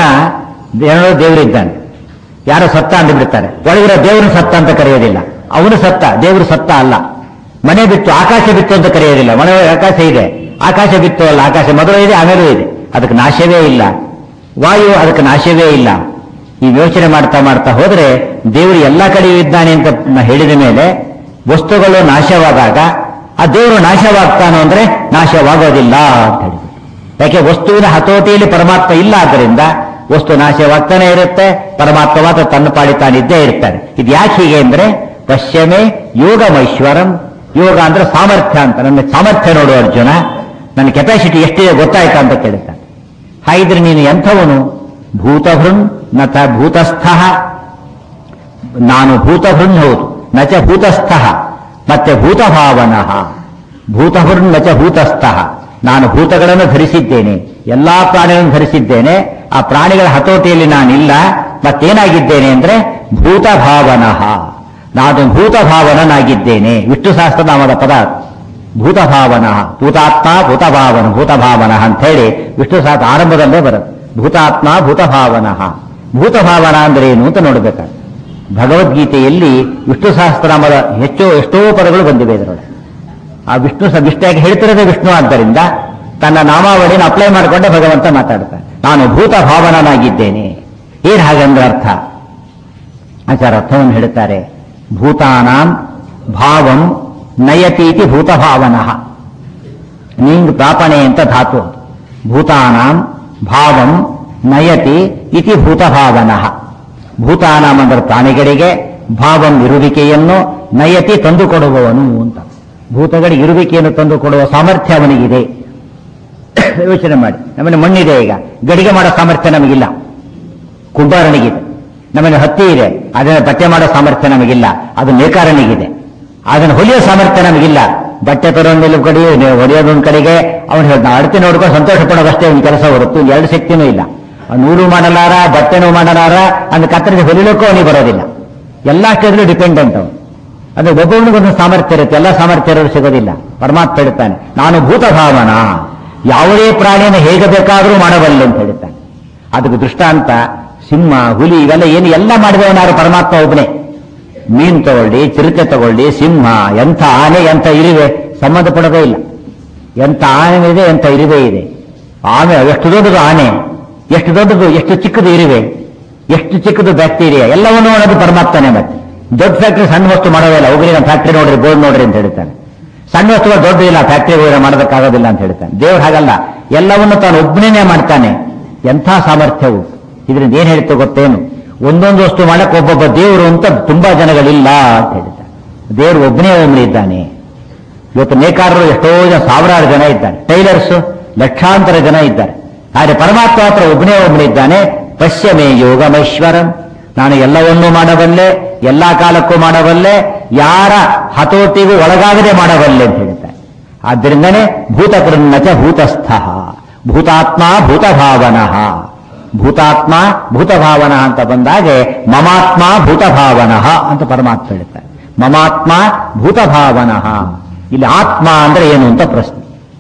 Speaker 1: ಏನೋ ದೇವರಿದ್ದಾನೆ ಯಾರೋ ಸತ್ತ ಅಂದ್ಬಿಡ್ತಾರೆ ಒಳಗಿರೋ ದೇವರು ಸತ್ತ ಅಂತ ಕರೆಯೋದಿಲ್ಲ ಅವನು ಸತ್ತ ದೇವರು ಸತ್ತ ಅಲ್ಲ ಮನೆ ಬಿತ್ತು ಆಕಾಶ ಬಿತ್ತು ಅಂತ ಕರೆಯೋದಿಲ್ಲ ಮನೆ ಆಕಾಶ ಇದೆ ಆಕಾಶ ಬಿತ್ತು ಅಲ್ಲ ಆಕಾಶ ಮೊದಲು ಇದೆ ಆಮೇಲೂ ಇದೆ ಅದಕ್ಕೆ ನಾಶವೇ ಇಲ್ಲ ವಾಯು ಅದಕ್ಕೆ ನಾಶವೇ ಇಲ್ಲ ಈ ಯೋಚನೆ ಮಾಡ್ತಾ ಮಾಡ್ತಾ ಹೋದ್ರೆ ದೇವರು ಎಲ್ಲ ಕಡೆಯೂ ಇದ್ದಾನೆ ಅಂತ ನ- ಹೇಳಿದ ಮೇಲೆ ವಸ್ತುಗಳು ನಾಶವಾದಾಗ ಆ ದೇವರು ನಾಶವಾಗ್ತಾನೋ ಅಂದ್ರೆ ನಾಶವಾಗೋದಿಲ್ಲ ಅಂತ ಹೇಳಿದ್ರು ಯಾಕೆ ವಸ್ತುವಿನ ಹತೋಟಿಯಲ್ಲಿ ಪರಮಾತ್ಮ ಇಲ್ಲ ಆದ್ದರಿಂದ ವಸ್ತು ನಾಶವಾಗ್ತಾನೆ ಇರುತ್ತೆ ಪರಮಾತ್ಮ ಮಾತ್ರ ತನ್ನ ಪಾಡಿ ತಾನಿದ್ದೇ ಇರ್ತಾನೆ ಇದು ಯಾಕೆ ಹೀಗೆ ಅಂದ್ರೆ ಪಶ್ಚಿಮೆ ಯೋಗಮೈಶ್ವರಂ ಯೋಗ ಅಂದ್ರೆ ಸಾಮರ್ಥ್ಯ ಅಂತ ನನ್ನ ಸಾಮರ್ಥ್ಯ ನೋಡು ಅರ್ಜುನ ನನ್ನ ಕೆಪಾಸಿಟಿ ಎಷ್ಟಿದೆ ಗೊತ್ತಾಯ್ತಾ ಅಂತ ಕೇಳ್ತಾನೆ ಹಾಗಿದ್ರೆ ನೀನು ಎಂಥವನು ಭೂತಭೃನ್ ನತ ಭೂತಸ್ಥ ನಾನು ಭೂತಭೃನ್ ಹೌದು ನಚ ಭೂತಸ್ಥ ಮತ್ತೆ ಭೂತಭಾವನಃ ಭೂತಭೃನ್ ನಚ ಭೂತಸ್ಥ ನಾನು ಭೂತಗಳನ್ನು ಧರಿಸಿದ್ದೇನೆ ಎಲ್ಲಾ ಪ್ರಾಣಿಗಳನ್ನು ಧರಿಸಿದ್ದೇನೆ ಆ ಪ್ರಾಣಿಗಳ ಹತೋಟಿಯಲ್ಲಿ ನಾನಿಲ್ಲ ಮತ್ತೇನಾಗಿದ್ದೇನೆ ಅಂದ್ರೆ ಭೂತಭಾವನಃ ನಾನು ಭೂತಭಾವನನಾಗಿದ್ದೇನೆ ವಿಷ್ಣು ಸಹಸ್ರನಾಮದ ಪದ ಭೂತಭಾವನ ಭೂತಾತ್ಮ ಭೂತಭಾವನ ಭೂತಭಾವನ ಅಂತ ಹೇಳಿ ವಿಷ್ಣು ಸಹಸ್ರ ಆರಂಭದಲ್ಲೇ ಬರುತ್ತೆ ಭೂತಾತ್ಮ ಭೂತಭಾವನ ಭೂತಭಾವನ ಅಂದ್ರೆ ಏನು ಅಂತ ನೋಡ್ಬೇಕಾದ್ರೆ ಭಗವದ್ಗೀತೆಯಲ್ಲಿ ವಿಷ್ಣು ಸಹಸ್ರನಾಮದ ಹೆಚ್ಚು ಎಷ್ಟೋ ಪದಗಳು ಬಂದಿವೆ ಇದರೊಳಗೆ ಆ ವಿಷ್ಣು ಸ ವಿಷ್ಣುಯಾಗಿ ಹೇಳ್ತಿರೋದೇ ವಿಷ್ಣು ಆದ್ದರಿಂದ ತನ್ನ ನಾಮಾವಳಿಯನ್ನು ಅಪ್ಲೈ ಮಾಡಿಕೊಂಡೆ ಭಗವಂತ ಮಾತಾಡ್ತಾನೆ ನಾನು ಭೂತ ಭಾವನನಾಗಿದ್ದೇನೆ ಏನ್ ಹಾಗಂದ್ರೆ ಅರ್ಥ ಆಚಾರ ಅರ್ಥವನ್ನು ಹೇಳುತ್ತಾರೆ ಭೂತಾನಾಂ ಭಾವಂ ನಯತೀತಿ ಭೂತಭಾವನಃ ನೀಂಗ್ ಪ್ರಾಪಣೆ ಅಂತ ಧಾತು ಭೂತಾನಾಂ ಭಾವಂ ನಯತಿ ಇತಿ ಭೂತಭಾವನಃ ಭೂತಾನಾಂ ಅಂದ್ರೆ ಪ್ರಾಣಿಗಳಿಗೆ ಭಾವಂ ಇರುವಿಕೆಯನ್ನು ನಯತಿ ತಂದುಕೊಡುವವನು ಅಂತ ಭೂತಗಳಿಗೆ ಇರುವಿಕೆಯನ್ನು ತಂದುಕೊಡುವ ಸಾಮರ್ಥ್ಯ ಅವನಿಗಿದೆ ಯೋಚನೆ ಮಾಡಿ ನಮ್ಮಲ್ಲಿ ಮಣ್ಣಿದೆ ಈಗ ಗಡಿಗೆ ಮಾಡೋ ಸಾಮರ್ಥ್ಯ ನಮಗಿಲ್ಲ ಕುಂಬಾರನಿಗಿದೆ ನಮ್ಮಲ್ಲಿ ಹತ್ತಿ ಇದೆ ಅದನ್ನು ಬಟ್ಟೆ ಮಾಡೋ ಸಾಮರ್ಥ್ಯ ನಮಗಿಲ್ಲ ಅದು ನೇಕಾರನಿಗಿದೆ ಅದನ್ನು ಹೊಲಿಯೋ ಸಾಮರ್ಥ್ಯ ನಮಗಿಲ್ಲ ಬಟ್ಟೆ ತರೋದು ಕಡೆ ಹೊಲಿಯೋದೊಂದು ಕಡೆಗೆ ಅವನು ಹೇಳ್ದ ಅಳತೆ ನೋಡ್ಕೊಂಡು ಸಂತೋಷ ಪಡೋದಷ್ಟೇ ಒಂದು ಕೆಲಸ ಹೊರತು ಎರಡು ಶಕ್ತಿನೂ ಇಲ್ಲ ಅವ್ನು ನೂಲು ಮಾಡಲಾರ ಬಟ್ಟೆನೂ ಮಾಡಲಾರ ಅಂದ್ರೆ ಕತ್ತರಿಸಿ ಹೊಲಿಲಿಕ್ಕೂ ಅವನಿಗೆ ಬರೋದಿಲ್ಲ ಎಲ್ಲ ಸ್ಟೇಜ್ಲೂ ಡಿಪೆಂಡೆಂಟ್ ಅವನು ಅಂದ್ರೆ ಒಬ್ಬೊಬ್ಬನಿಗೊಂದು ಸಾಮರ್ಥ್ಯ ಇರುತ್ತೆ ಎಲ್ಲ ಸಾಮರ್ಥ್ಯ ಇರೋರು ಸಿಗೋದಿಲ್ಲ ಪರಮಾತ್ಮ ಹೇಳ್ತಾನೆ ನಾನು ಭೂತಭಾವನ ಯಾವುದೇ ಪ್ರಾಣಿಯನ್ನು ಹೇಗೆ ಬೇಕಾದರೂ ಮಾಡಬಲ್ಲೆ ಅಂತ ಹೇಳ್ತಾನೆ ಅದಕ್ಕೆ ದೃಷ್ಟಾಂತ ಸಿಂಹ ಹುಲಿ ಇವೆಲ್ಲ ಏನು ಎಲ್ಲ ಮಾಡಿದವನಾರು ಪರಮಾತ್ಮ ಒಬ್ಬನೇ ಮೀನು ತಗೊಳ್ಳಿ ಚಿರತೆ ತಗೊಳ್ಳಿ ಸಿಂಹ ಎಂಥ ಆನೆ ಎಂಥ ಇರುವೆ ಸಂಬಂಧಪಡೋದೇ ಇಲ್ಲ ಎಂಥ ಆನೆ ಇದೆ ಎಂಥ ಇರುವೆ ಇದೆ ಆಮೆ ಎಷ್ಟು ದೊಡ್ಡದು ಆನೆ ಎಷ್ಟು ದೊಡ್ಡದು ಎಷ್ಟು ಚಿಕ್ಕದು ಇರುವೆ ಎಷ್ಟು ಚಿಕ್ಕದು ಬ್ಯಾಕ್ಟೀರಿಯಾ ಎಲ್ಲವನ್ನೂ ಅನ್ನೋದು ಪರಮಾತ್ಮನೇ ಮತ್ತೆ ದೊಡ್ಡ ಫ್ಯಾಕ್ಟ್ರಿ ಸಣ್ಣ ವಸ್ತು ಮಾಡೋದಿಲ್ಲ ಹೋಗ್ರಿ ನಮ್ಮ ಫ್ಯಾಕ್ಟ್ರಿ ನೋಡ್ರಿ ಬೋರ್ಡ್ ನೋಡ್ರಿ ಅಂತ ಹೇಳ್ತಾನೆ ಸಣ್ಣ ವಸ್ತುಗಳು ದೊಡ್ಡ ಇಲ್ಲ ಫ್ಯಾಕ್ಟ್ರಿ ಹೋಗಿ ಮಾಡೋದಕ್ಕಾಗೋದಿಲ್ಲ ಅಂತ ಹೇಳ್ತಾನೆ ದೇವ್ರು ಹಾಗಲ್ಲ ಎಲ್ಲವನ್ನು ತಾನು ಒಬ್ಬನೇ ಮಾಡ್ತಾನೆ ಎಂಥ ಸಾಮರ್ಥ್ಯವು ಇದರಿಂದ ಏನ್ ಹೇಳ್ತು ಗೊತ್ತೇನು ಒಂದೊಂದು ವಸ್ತು ಮಾಡಕ್ ಒಬ್ಬೊಬ್ಬ ದೇವರು ಅಂತ ತುಂಬಾ ಜನಗಳಿಲ್ಲ ಅಂತ ಹೇಳ್ತಾನೆ ದೇವರು ಒಬ್ಬನೇ ಒಬ್ಬನೇ ಇದ್ದಾನೆ ಇವತ್ತು ನೇಕಾರರು ಎಷ್ಟೋ ಜನ ಸಾವಿರಾರು ಜನ ಇದ್ದಾರೆ ಟೈಲರ್ಸ್ ಲಕ್ಷಾಂತರ ಜನ ಇದ್ದಾರೆ ಆದರೆ ಪರಮಾತ್ಮ ಹತ್ರ ಒಬ್ಬನೇ ಒಬ್ಬನಿದ್ದಾನೆ ಪಶ್ಯಮೇ ಯೋಗಮೈಶ್ವರಂ ನಾನು ಎಲ್ಲವನ್ನೂ ಮಾಡಬಲ್ಲೆ ಎಲ್ಲಾ ಕಾಲಕ್ಕೂ ಮಾಡಬಲ್ಲೆ ಯಾರ ಹತೋಟಿಗೂ ಒಳಗಾಗದೆ ಮಾಡಬಲ್ಲೆ ಅಂತ ಹೇಳ್ತಾರೆ ಆದ್ದರಿಂದನೇ ಭೂತಕೃನ್ನಚ ಭೂತಸ್ಥ ಭೂತಾತ್ಮ ಭೂತಭಾವನಃ ಭೂತಾತ್ಮ ಭೂತಭಾವನ ಅಂತ ಬಂದಾಗೆ ಮಮಾತ್ಮ ಭೂತಭಾವನಃ ಅಂತ ಪರಮಾತ್ಮ ಹೇಳ್ತಾರೆ ಮಮಾತ್ಮ ಭೂತಭಾವನಃ ಇಲ್ಲಿ ಆತ್ಮ ಅಂದ್ರೆ ಏನು ಅಂತ ಪ್ರಶ್ನೆ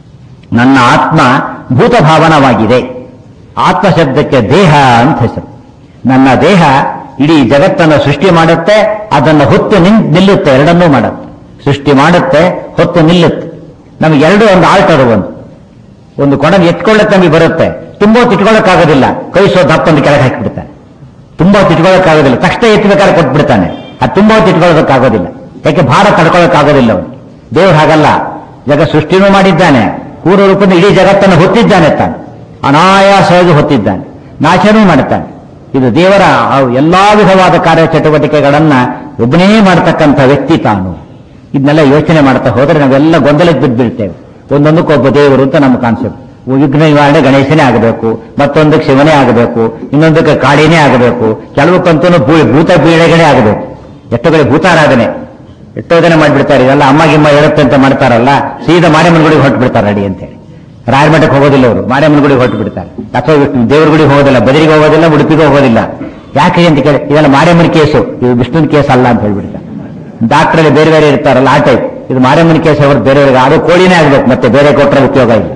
Speaker 1: ನನ್ನ ಆತ್ಮ ಭೂತಭಾವನವಾಗಿದೆ ಆತ್ಮ ಶಬ್ದಕ್ಕೆ ದೇಹ ಅಂತ ಹೆಸರು ನನ್ನ ದೇಹ ಇಡೀ ಜಗತ್ತನ್ನು ಸೃಷ್ಟಿ ಮಾಡುತ್ತೆ ಅದನ್ನು ಹೊತ್ತು ನಿನ್ ನಿಲ್ಲುತ್ತೆ ಎರಡನ್ನೂ ಮಾಡುತ್ತೆ ಸೃಷ್ಟಿ ಮಾಡುತ್ತೆ ಹೊತ್ತು ನಿಲ್ಲುತ್ತೆ ನಮಗೆ ಎರಡು ಒಂದು ಆಲ್ಟರ್ ಒಂದು ಒಂದು ಕೊಡ ಎತ್ಕೊಳ್ಳಕ್ಕೆ ನಮಗೆ ಬರುತ್ತೆ ತುಂಬಾ ತಿಟ್ಕೊಳ್ಳೋಕ್ಕಾಗೋದಿಲ್ಲ ಕೈಸೋ ದಪ್ಪಂದು ಕೆಳಗೆ ಹಾಕಿಬಿಡ್ತಾನೆ ತುಂಬಾ ತಿಟ್ಕೊಳ್ಳೋಕ್ಕಾಗೋದಿಲ್ಲ ತಕ್ಷಣ ಎತ್ತಬೇಕಾದ್ರೆ ಕೊಟ್ಬಿಡ್ತಾನೆ ಅದು ತುಂಬಾ ತಿಟ್ಕೊಳ್ಳೋದಕ್ಕಾಗೋದಿಲ್ಲ ಯಾಕೆ ಭಾರ ತಡ್ಕೊಳ್ಳೋಕ್ಕಾಗೋದಿಲ್ಲ ಅವನು ದೇವ್ರು ಹಾಗಲ್ಲ ಜಗ ಸೃಷ್ಟಿನೂ ಮಾಡಿದ್ದಾನೆ ಪೂರ್ವ ರೂಪದ ಇಡೀ ಜಗತ್ತನ್ನು ಹೊತ್ತಿದ್ದಾನೆ ತಾನು ಅನಾಯಾಸವಾಗಿ ಹೊತ್ತಿದ್ದಾನೆ ನಾಶನೂ ಮಾಡುತ್ತಾನೆ ಇದು ದೇವರ ಆ ಎಲ್ಲಾ ವಿಧವಾದ ಕಾರ್ಯಚಟುವಟಿಕೆಗಳನ್ನ ಒಬ್ಬನೇ ಮಾಡತಕ್ಕಂಥ ವ್ಯಕ್ತಿ ತಾನು ಇದನ್ನೆಲ್ಲ ಯೋಚನೆ ಮಾಡ್ತಾ ಹೋದ್ರೆ ನಾವೆಲ್ಲ ಗೊಂದಲಕ್ಕೆ ಬಿದ್ದು ಬೀಳ್ತೇವೆ ಒಂದೊಂದಕ್ಕೆ ಒಬ್ಬ ದೇವರು ಅಂತ ನಮ್ಮ ಕಾನ್ಸೆಪ್ಟ್ ವಿಘ್ನ ನಿವಾರಣೆ ಗಣೇಶನೇ ಆಗಬೇಕು ಮತ್ತೊಂದಕ್ಕೆ ಶಿವನೇ ಆಗಬೇಕು ಇನ್ನೊಂದಕ್ಕೆ ಕಾಳಿನೇ ಆಗಬೇಕು ಕೆಲವಕ್ಕಂತೂ ಭೂ- ಭೂತ ಬೀಳೆಗಳೇ ಆಗಬೇಕು ಎಷ್ಟೋ ಕಡೆ ಭೂತಾರಾಧನೆ ಎಷ್ಟೋ ಜನ ಮಾಡಿಬಿಡ್ತಾರೆ ಇದೆಲ್ಲ ಅಮ್ಮ ಗಿಮ್ಮ ಹೇಳುತ್ತೆ ಅಂತ ಮಾಡ್ತಾರಲ್ಲ ಸೀದಾ ಮಾರಿಯಮ್ಮನ ಗುಡಿಗೆ ಹೊರಟು ಬಿಡ್ತಾರೆ ರೆಡಿ ಅಂತೇಳಿ ರಾಯಮಠಕ್ಕೆ ಹೋಗೋದಿಲ್ಲ ಅವರು ಮಾರಿಯಮ್ಮನ ಗುಡಿಗೆ ಹೊರಟು ಬಿಡ್ತಾರೆ ಅಥವಾ ವಿಷ್ಣು- ದೇವ್ರ ಗುಡಿಗೆ ಹೋಗೋದಿಲ್ಲ ಬದರಿಗೆ ಹೋಗೋದಿಲ್ಲ ಉಡುಪಿಗೆ ಹೋಗೋದಿಲ್ಲ ಯಾಕೆ ಅಂತ ಕೇಳಿ ಇದೆಲ್ಲ ಮಾರಿಯಮ್ಮನ ಕೇಸು ಇದು ವಿಷ್ಣುವಿನ ಕೇಸ್ ಅಲ್ಲ ಅಂತ ಹೇಳ್ಬಿಡ್ತಾರೆ ಡಾಕ್ಟ್ರಲ್ಲಿ ಬೇರೆ ಬೇರೆ ಇರ್ತಾರಲ್ಲ ಆ ಟೈಪ್ ಇದು ಮಾರಿಯಮ್ಮನ ಕೇಸ್ ಅವರು ಬೇರೆಯವರಿಗೆ ಅದು ಕೋಳಿನೇ ಆಗ್ಬೇಕು ಮತ್ತೆ ಬೇರೆ ಕೊಟ್ಟರೆ ಉಪಯೋಗ ಇಲ್ಲ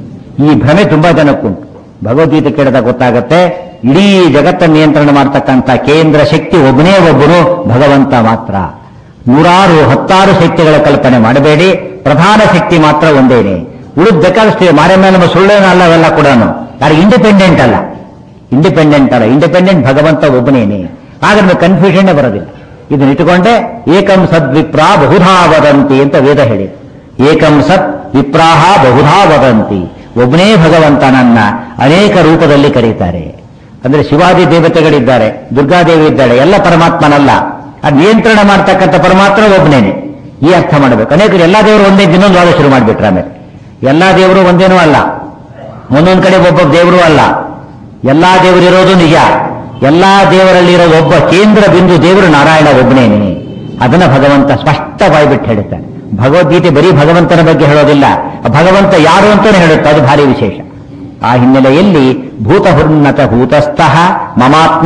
Speaker 1: ಈ ಭ್ರಮೆ ತುಂಬಾ ಜನಕ್ಕುಂಟು ಭಗವದ್ಗೀತೆ ಕೇಳಿದಾಗ ಗೊತ್ತಾಗತ್ತೆ ಇಡೀ ಜಗತ್ತನ್ನು ನಿಯಂತ್ರಣ ಮಾಡ್ತಕ್ಕಂಥ ಕೇಂದ್ರ ಶಕ್ತಿ ಒಬ್ಬನೇ ಒಬ್ಬನು ಭಗವಂತ ಮಾತ್ರ ನೂರಾರು ಹತ್ತಾರು ಶಕ್ತಿಗಳ ಕಲ್ಪನೆ ಮಾಡಬೇಡಿ ಪ್ರಧಾನ ಶಕ್ತಿ ಮಾತ್ರ ಒಂದೇನೆ ಉಳಿದ ಬೇಕಾದಷ್ಟು ಮಾರಮ್ಮ ನಮ್ಮ ಸುಳ್ಳೇನಲ್ಲ ಅವೆಲ್ಲ ಕೂಡ ಯಾರು ಇಂಡಿಪೆಂಡೆಂಟ್ ಅಲ್ಲ ಇಂಡಿಪೆಂಡೆಂಟ್ ಅಲ್ಲ ಇಂಡಿಪೆಂಡೆಂಟ್ ಭಗವಂತ ಒಬ್ಬನೇನೆ ಆಗ ನಮಗೆ ಕನ್ಫ್ಯೂಷನ್ ಬರೋದಿಲ್ಲ ಇದನ್ನ ಇಟ್ಟುಕೊಂಡೆ ಏಕಂ ಸದ್ ವಿಪ್ರಾ ಬಹುಧಾ ವದಂತಿ ಅಂತ ವೇದ ಹೇಳಿ ಏಕಂ ಸತ್ ವಿಪ್ರಾಹ ಬಹುಧಾ ವದಂತಿ ಒಬ್ಬನೇ ಭಗವಂತನನ್ನ ಅನೇಕ ರೂಪದಲ್ಲಿ ಕರೀತಾರೆ ಅಂದ್ರೆ ಶಿವಾದಿ ದೇವತೆಗಳಿದ್ದಾರೆ ದುರ್ಗಾದೇವಿ ಇದ್ದಾಳೆ ಎಲ್ಲ ಪರಮಾತ್ಮನಲ್ಲ ಅದು ನಿಯಂತ್ರಣ ಮಾಡ್ತಕ್ಕಂಥ ಪರಮಾತ್ಮ ಒಬ್ಬನೇನೆ ಈ ಅರ್ಥ ಮಾಡಬೇಕು ಅನೇಕರು ಎಲ್ಲಾ ದೇವರು ಒಂದೇ ಇನ್ನೊಂದು ವಾದ ಶುರು ಮಾಡಿಬಿಟ್ರೆ ಆಮೇಲೆ ಎಲ್ಲಾ ದೇವರು ಒಂದೇನೂ ಅಲ್ಲ ಒಂದೊಂದು ಕಡೆ ಒಬ್ಬ ದೇವರು ಅಲ್ಲ ಎಲ್ಲಾ ದೇವರು ಇರೋದು ನಿಜ ಎಲ್ಲಾ ದೇವರಲ್ಲಿ ಇರೋ ಒಬ್ಬ ಕೇಂದ್ರ ಬಿಂದು ದೇವರು ನಾರಾಯಣ ಒಬ್ಬನೇನೆ ಅದನ್ನ ಭಗವಂತ ಸ್ಪಷ್ಟವಾಗಿ ಬಿಟ್ಟು ಹೇಳುತ್ತಾನೆ ಭಗವದ್ಗೀತೆ ಬರೀ ಭಗವಂತನ ಬಗ್ಗೆ ಹೇಳೋದಿಲ್ಲ ಭಗವಂತ ಯಾರು ಅಂತಾನೆ ಹೇಳುತ್ತೆ ಅದು ಭಾರಿ ವಿಶೇಷ ಆ ಹಿನ್ನೆಲೆಯಲ್ಲಿ ಭೂತಹುನ್ನತ ಭೂತಸ್ಥಃ ಮಮಾತ್ಮ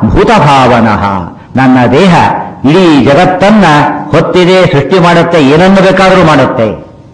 Speaker 1: ಭೂತಭಾವನಃ ನನ್ನ ದೇಹ ಇಡೀ ಜಗತ್ತನ್ನ ಹೊತ್ತಿದೆ ಸೃಷ್ಟಿ ಮಾಡುತ್ತೆ ಏನನ್ನು ಬೇಕಾದರೂ ಮಾಡುತ್ತೆ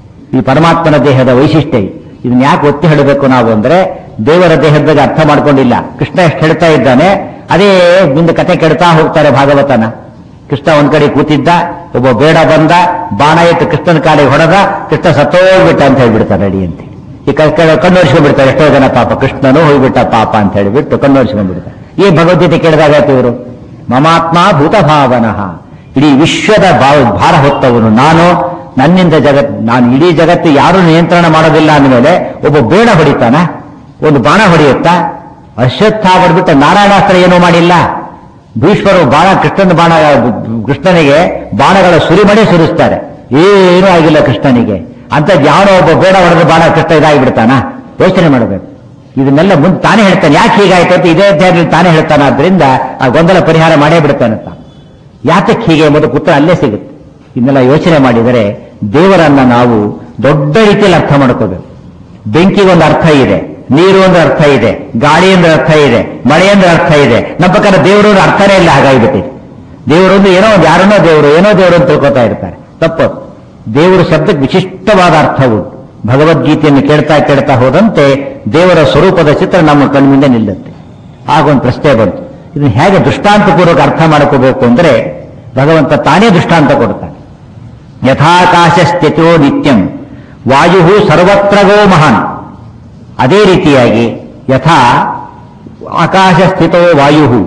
Speaker 1: ಈ ಪರಮಾತ್ಮನ ದೇಹದ ವೈಶಿಷ್ಟ್ಯ ಇದು. ಇದನ್ನ ಯಾಕೆ ಒತ್ತಿ ಹೇಳಬೇಕು ನಾವು ಅಂದ್ರೆ ದೇವರ ದೇಹದ ಬಗ್ಗೆ ಅರ್ಥ ಮಾಡ್ಕೊಂಡಿಲ್ಲ ಕೃಷ್ಣ ಎಷ್ಟು ಹೇಳ್ತಾ ಇದ್ದಾನೆ ಅದೇ ಮುಂದೆ ಕತೆ ಕೆಡ್ತಾ ಹೋಗ್ತಾರೆ ಭಾಗವತನ ಕೃಷ್ಣ ಒಂದ್ ಕಡೆ ಕೂತಿದ್ದ ಒಬ್ಬ ಬೇಡ ಬಂದ ಬಾಣ ಇಟ್ಟು ಕೃಷ್ಣನ ಕಾಲಿಗೆ ಹೊಡೆದ ಕೃಷ್ಣ ಸತ್ತೋಗ್ಬಿಟ್ಟ ಅಂತ ಹೇಳ್ಬಿಡ್ತಾರೆ ರೆಡಿ ಅಂತ ಈ ಕಣ್ಣೋರಿಸ್ಕೊಂಡ್ಬಿಡ್ತಾರೆ ಎಷ್ಟೋ ಜನ ಪಾಪ ಕೃಷ್ಣನು ಹೋಗ್ಬಿಟ್ಟ ಪಾಪ ಅಂತ ಹೇಳಿಬಿಟ್ಟು ಕಣ್ಣೋರಿಸ್ಕೊಂಡ್ಬಿಡ್ತಾರೆ ಈ ಭಗವದ್ಗೀತೆ ಕೇಳಿದಾಗ ಇವರು ಮಮಾತ್ಮ ಭೂತಭಾವನಃ ಇಡೀ ವಿಶ್ವದ ಭಾವ- ಭಾರ ಹೊತ್ತವನು ನಾನು ನನ್ನಿಂದ ಜಗತ್ ನಾನು ಇಡೀ ಜಗತ್ತು ಯಾರು ನಿಯಂತ್ರಣ ಮಾಡೋದಿಲ್ಲ ಅಂದಮೇಲೆ ಒಬ್ಬ ಬೇಡ ಹೊಡಿತಾನ ಒಂದು ಬಾಣ ಹೊಡೆಯುತ್ತಾ ಅಶ್ವತ್ಥ ಹೊಡೆದ್ಬಿಟ್ಟು ನಾರಾಯಣಾಸ್ತ್ರ ಏನೂ ಮಾಡಿಲ್ಲ ಭೀಷ್ಮರು ಬಾಣ ಕೃಷ್ಣನ ಬಾಣ ಕೃಷ್ಣನಿಗೆ ಬಾಣಗಳ ಸುರಿಮಣೆ ಸುರಿಸ್ತಾರೆ ಏನೂ ಆಗಿಲ್ಲ ಕೃಷ್ಣನಿಗೆ ಅಂತ ಯಾವನೋ ಒಬ್ಬ ಬೇಡ ಹೊಡೆದ ಬಾಣ ಕೃಷ್ಣ ಇದಾಗಿ ಬಿಡ್ತಾನ ಯೋಚನೆ ಮಾಡಬೇಕು ಇದನ್ನೆಲ್ಲ ಮುಂದೆ ತಾನೇ ಹೇಳ್ತಾನೆ ಯಾಕೆ ಹೀಗಾಯ್ತು ಅಂತ ಇದೇ ಅಧ್ಯಾಯದಲ್ಲಿ ತಾನೇ ಹೇಳ್ತಾನೆ ಆದ್ರಿಂದ ಆ ಗೊಂದಲ ಪರಿಹಾರ ಮಾಡೇ ಬಿಡ್ತಾನೆ ಅಂತ ಯಾತಕ್ಕೆ ಹೀಗೆ ಎಂಬುದು ಉತ್ತರ ಅಲ್ಲೇ ಸಿಗುತ್ತೆ ಇದನ್ನೆಲ್ಲ ಯೋಚನೆ ಮಾಡಿದರೆ ದೇವರನ್ನ ನಾವು ದೊಡ್ಡ ರೀತಿಯಲ್ಲಿ ಅರ್ಥ ಮಾಡ್ಕೋಬೇಕು ಬೆಂಕಿಗೆ ಒಂದು ಅರ್ಥ ಇದೆ ನೀರು ಒಂದು ಅರ್ಥ ಇದೆ ಗಾಳಿ ಅಂದ್ರೆ ಅರ್ಥ ಇದೆ ಮಳೆ ಅಂದ್ರೆ ಅರ್ಥ ಇದೆ ನಮ್ಮ ಪ್ರಕಾರ ದೇವರು ಒಂದು ಅರ್ಥನೇ ಇಲ್ಲ ಹಾಗಾಗಿಬಿಟ್ಟಿದೆ ದೇವರೊಂದು ಏನೋ ಒಂದು ಯಾರನ್ನೋ ದೇವರು ಏನೋ ದೇವರು ಅಂತ ತಿಳ್ಕೊತಾ ಇರ್ತಾರೆ ತಪ್ಪು ದೇವರ ಶಬ್ದಕ್ಕೆ ವಿಶಿಷ್ಟವಾದ ಅರ್ಥ ಉಂಟು ಭಗವದ್ಗೀತೆಯನ್ನು ಕೇಳ್ತಾ ಕೇಳ್ತಾ ಹೋದಂತೆ ದೇವರ ಸ್ವರೂಪದ ಚಿತ್ರ ನಮ್ಮ ಕಣ್ಮುಂದೆ ನಿಲ್ಲುತ್ತೆ ಆಗ ಒಂದು ಪ್ರಶ್ನೆ ಬಂತು ಇದನ್ನು ಹೇಗೆ ದೃಷ್ಟಾಂತಪೂರ್ವಕ ಅರ್ಥ ಮಾಡ್ಕೋಬೇಕು ಅಂದ್ರೆ ಭಗವಂತ ತಾನೇ ದೃಷ್ಟಾಂತ ಕೊಡ್ತಾನೆ ಯಥಾಕಾಶ ಸ್ಥಿತೋ ನಿತ್ಯಂ ವಾಯು ಸರ್ವತ್ರಗೋ ಮಹಾನ್ ಅದೇ ರೀತಿಯಾಗಿ ಯಥಾ ಆಕಾಶ ಸ್ಥಿತೋ ವಾಯು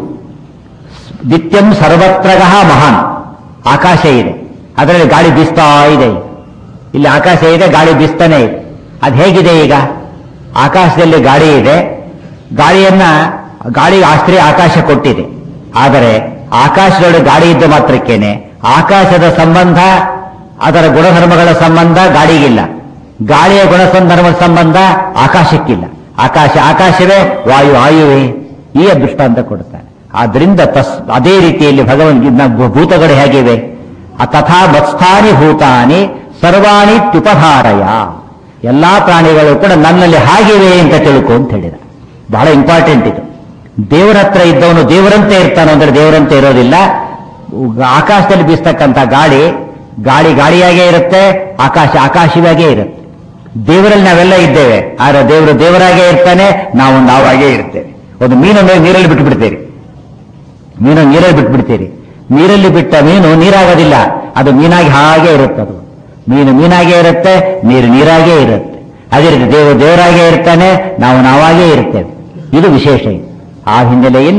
Speaker 1: ನಿತ್ಯಂ ಸರ್ವತ್ರಗಃ ಮಹಾನ್ ಆಕಾಶ ಇದೆ ಅದರಲ್ಲಿ ಗಾಳಿ ಬೀಸ್ತಾ ಇದೆ ಇಲ್ಲಿ ಆಕಾಶ ಇದೆ ಗಾಳಿ ಬೀಸ್ತಾನೆ ಇದೆ ಅದು ಹೇಗಿದೆ ಈಗ ಆಕಾಶದಲ್ಲಿ ಗಾಳಿ ಇದೆ ಗಾಳಿಯನ್ನ ಗಾಳಿ ಆಶ್ರಯ ಆಕಾಶ ಕೊಟ್ಟಿದೆ ಆದರೆ ಆಕಾಶದೊಳಗೆ ಗಾಳಿ ಇದ್ದ ಮಾತ್ರಕ್ಕೇನೆ ಆಕಾಶದ ಸಂಬಂಧ ಅದರ ಗುಣಧರ್ಮಗಳ ಸಂಬಂಧ ಗಾಳಿಗಿಲ್ಲ ಗಾಳಿಯ ಗುಣಸಂಧರ್ಮದ ಸಂಬಂಧ ಆಕಾಶಕ್ಕಿಲ್ಲ ಆಕಾಶ ಆಕಾಶವೇ ವಾಯು ವಾಯುವೇ ಈ ದೃಷ್ಟಾಂತ ಕೊಡ್ತಾನೆ ಆದ್ರಿಂದ ತಸ್ ಅದೇ ರೀತಿಯಲ್ಲಿ ಭಗವನ್ ಭೂತಗಳು ಹೇಗಿವೆ ಆ ತಥಾ ಮತ್ಸ್ಥಾನಿ ಭೂತಾನಿ ಸರ್ವಾಣಿ ತ್ಯುಪಧಾರಯ ಎಲ್ಲಾ ಪ್ರಾಣಿಗಳು ಕೂಡ ನನ್ನಲ್ಲಿ ಹಾಗಿವೆ ಅಂತ ತಿಳ್ಕೊ ಅಂತ ಹೇಳಿದ ಬಹಳ ಇಂಪಾರ್ಟೆಂಟ್ ಇದು ದೇವರ ಹತ್ರ ಇದ್ದವನು ದೇವರಂತೆ ಇರ್ತಾನೆ ಅಂದ್ರೆ ದೇವರಂತೆ ಇರೋದಿಲ್ಲ ಆಕಾಶದಲ್ಲಿ ಬೀಸ್ತಕ್ಕಂಥ ಗಾಳಿ ಗಾಳಿ ಗಾಳಿಯಾಗೇ ಇರುತ್ತೆ ಆಕಾಶ ಆಕಾಶವಾಗೇ ಇರುತ್ತೆ ದೇವರಲ್ಲಿ ನಾವೆಲ್ಲ ಇದ್ದೇವೆ ಆದ್ರೆ ದೇವರು ದೇವರಾಗೇ ಇರ್ತಾನೆ ನಾವು ನಾವಾಗೇ ಇರ್ತೇವೆ ಒಂದು ಮೀನನ್ನು ನೀರಲ್ಲಿ ಬಿಟ್ಟು ಬಿಡ್ತೇವೆ ಮೀನು ನೀರಲ್ಲಿ ಬಿಟ್ಬಿಡ್ತೀರಿ ನೀರಲ್ಲಿ ಬಿಟ್ಟ ಮೀನು ನೀರಾಗೋದಿಲ್ಲ ಅದು ಮೀನಾಗಿ ಹಾಗೆ ಇರುತ್ತೆ ಅದು ಮೀನು ಮೀನಾಗೇ ಇರುತ್ತೆ ನೀರು ನೀರಾಗೇ ಇರುತ್ತೆ ಅದೇ ರೀತಿ ದೇವರು ದೇವರಾಗೇ ಇರ್ತಾನೆ ನಾವು ನಾವಾಗೇ ಇರ್ತೇವೆ ಇದು ವಿಶೇಷ ಇದು. ಆ ಹಿನ್ನೆಲೆಯಲ್ಲಿ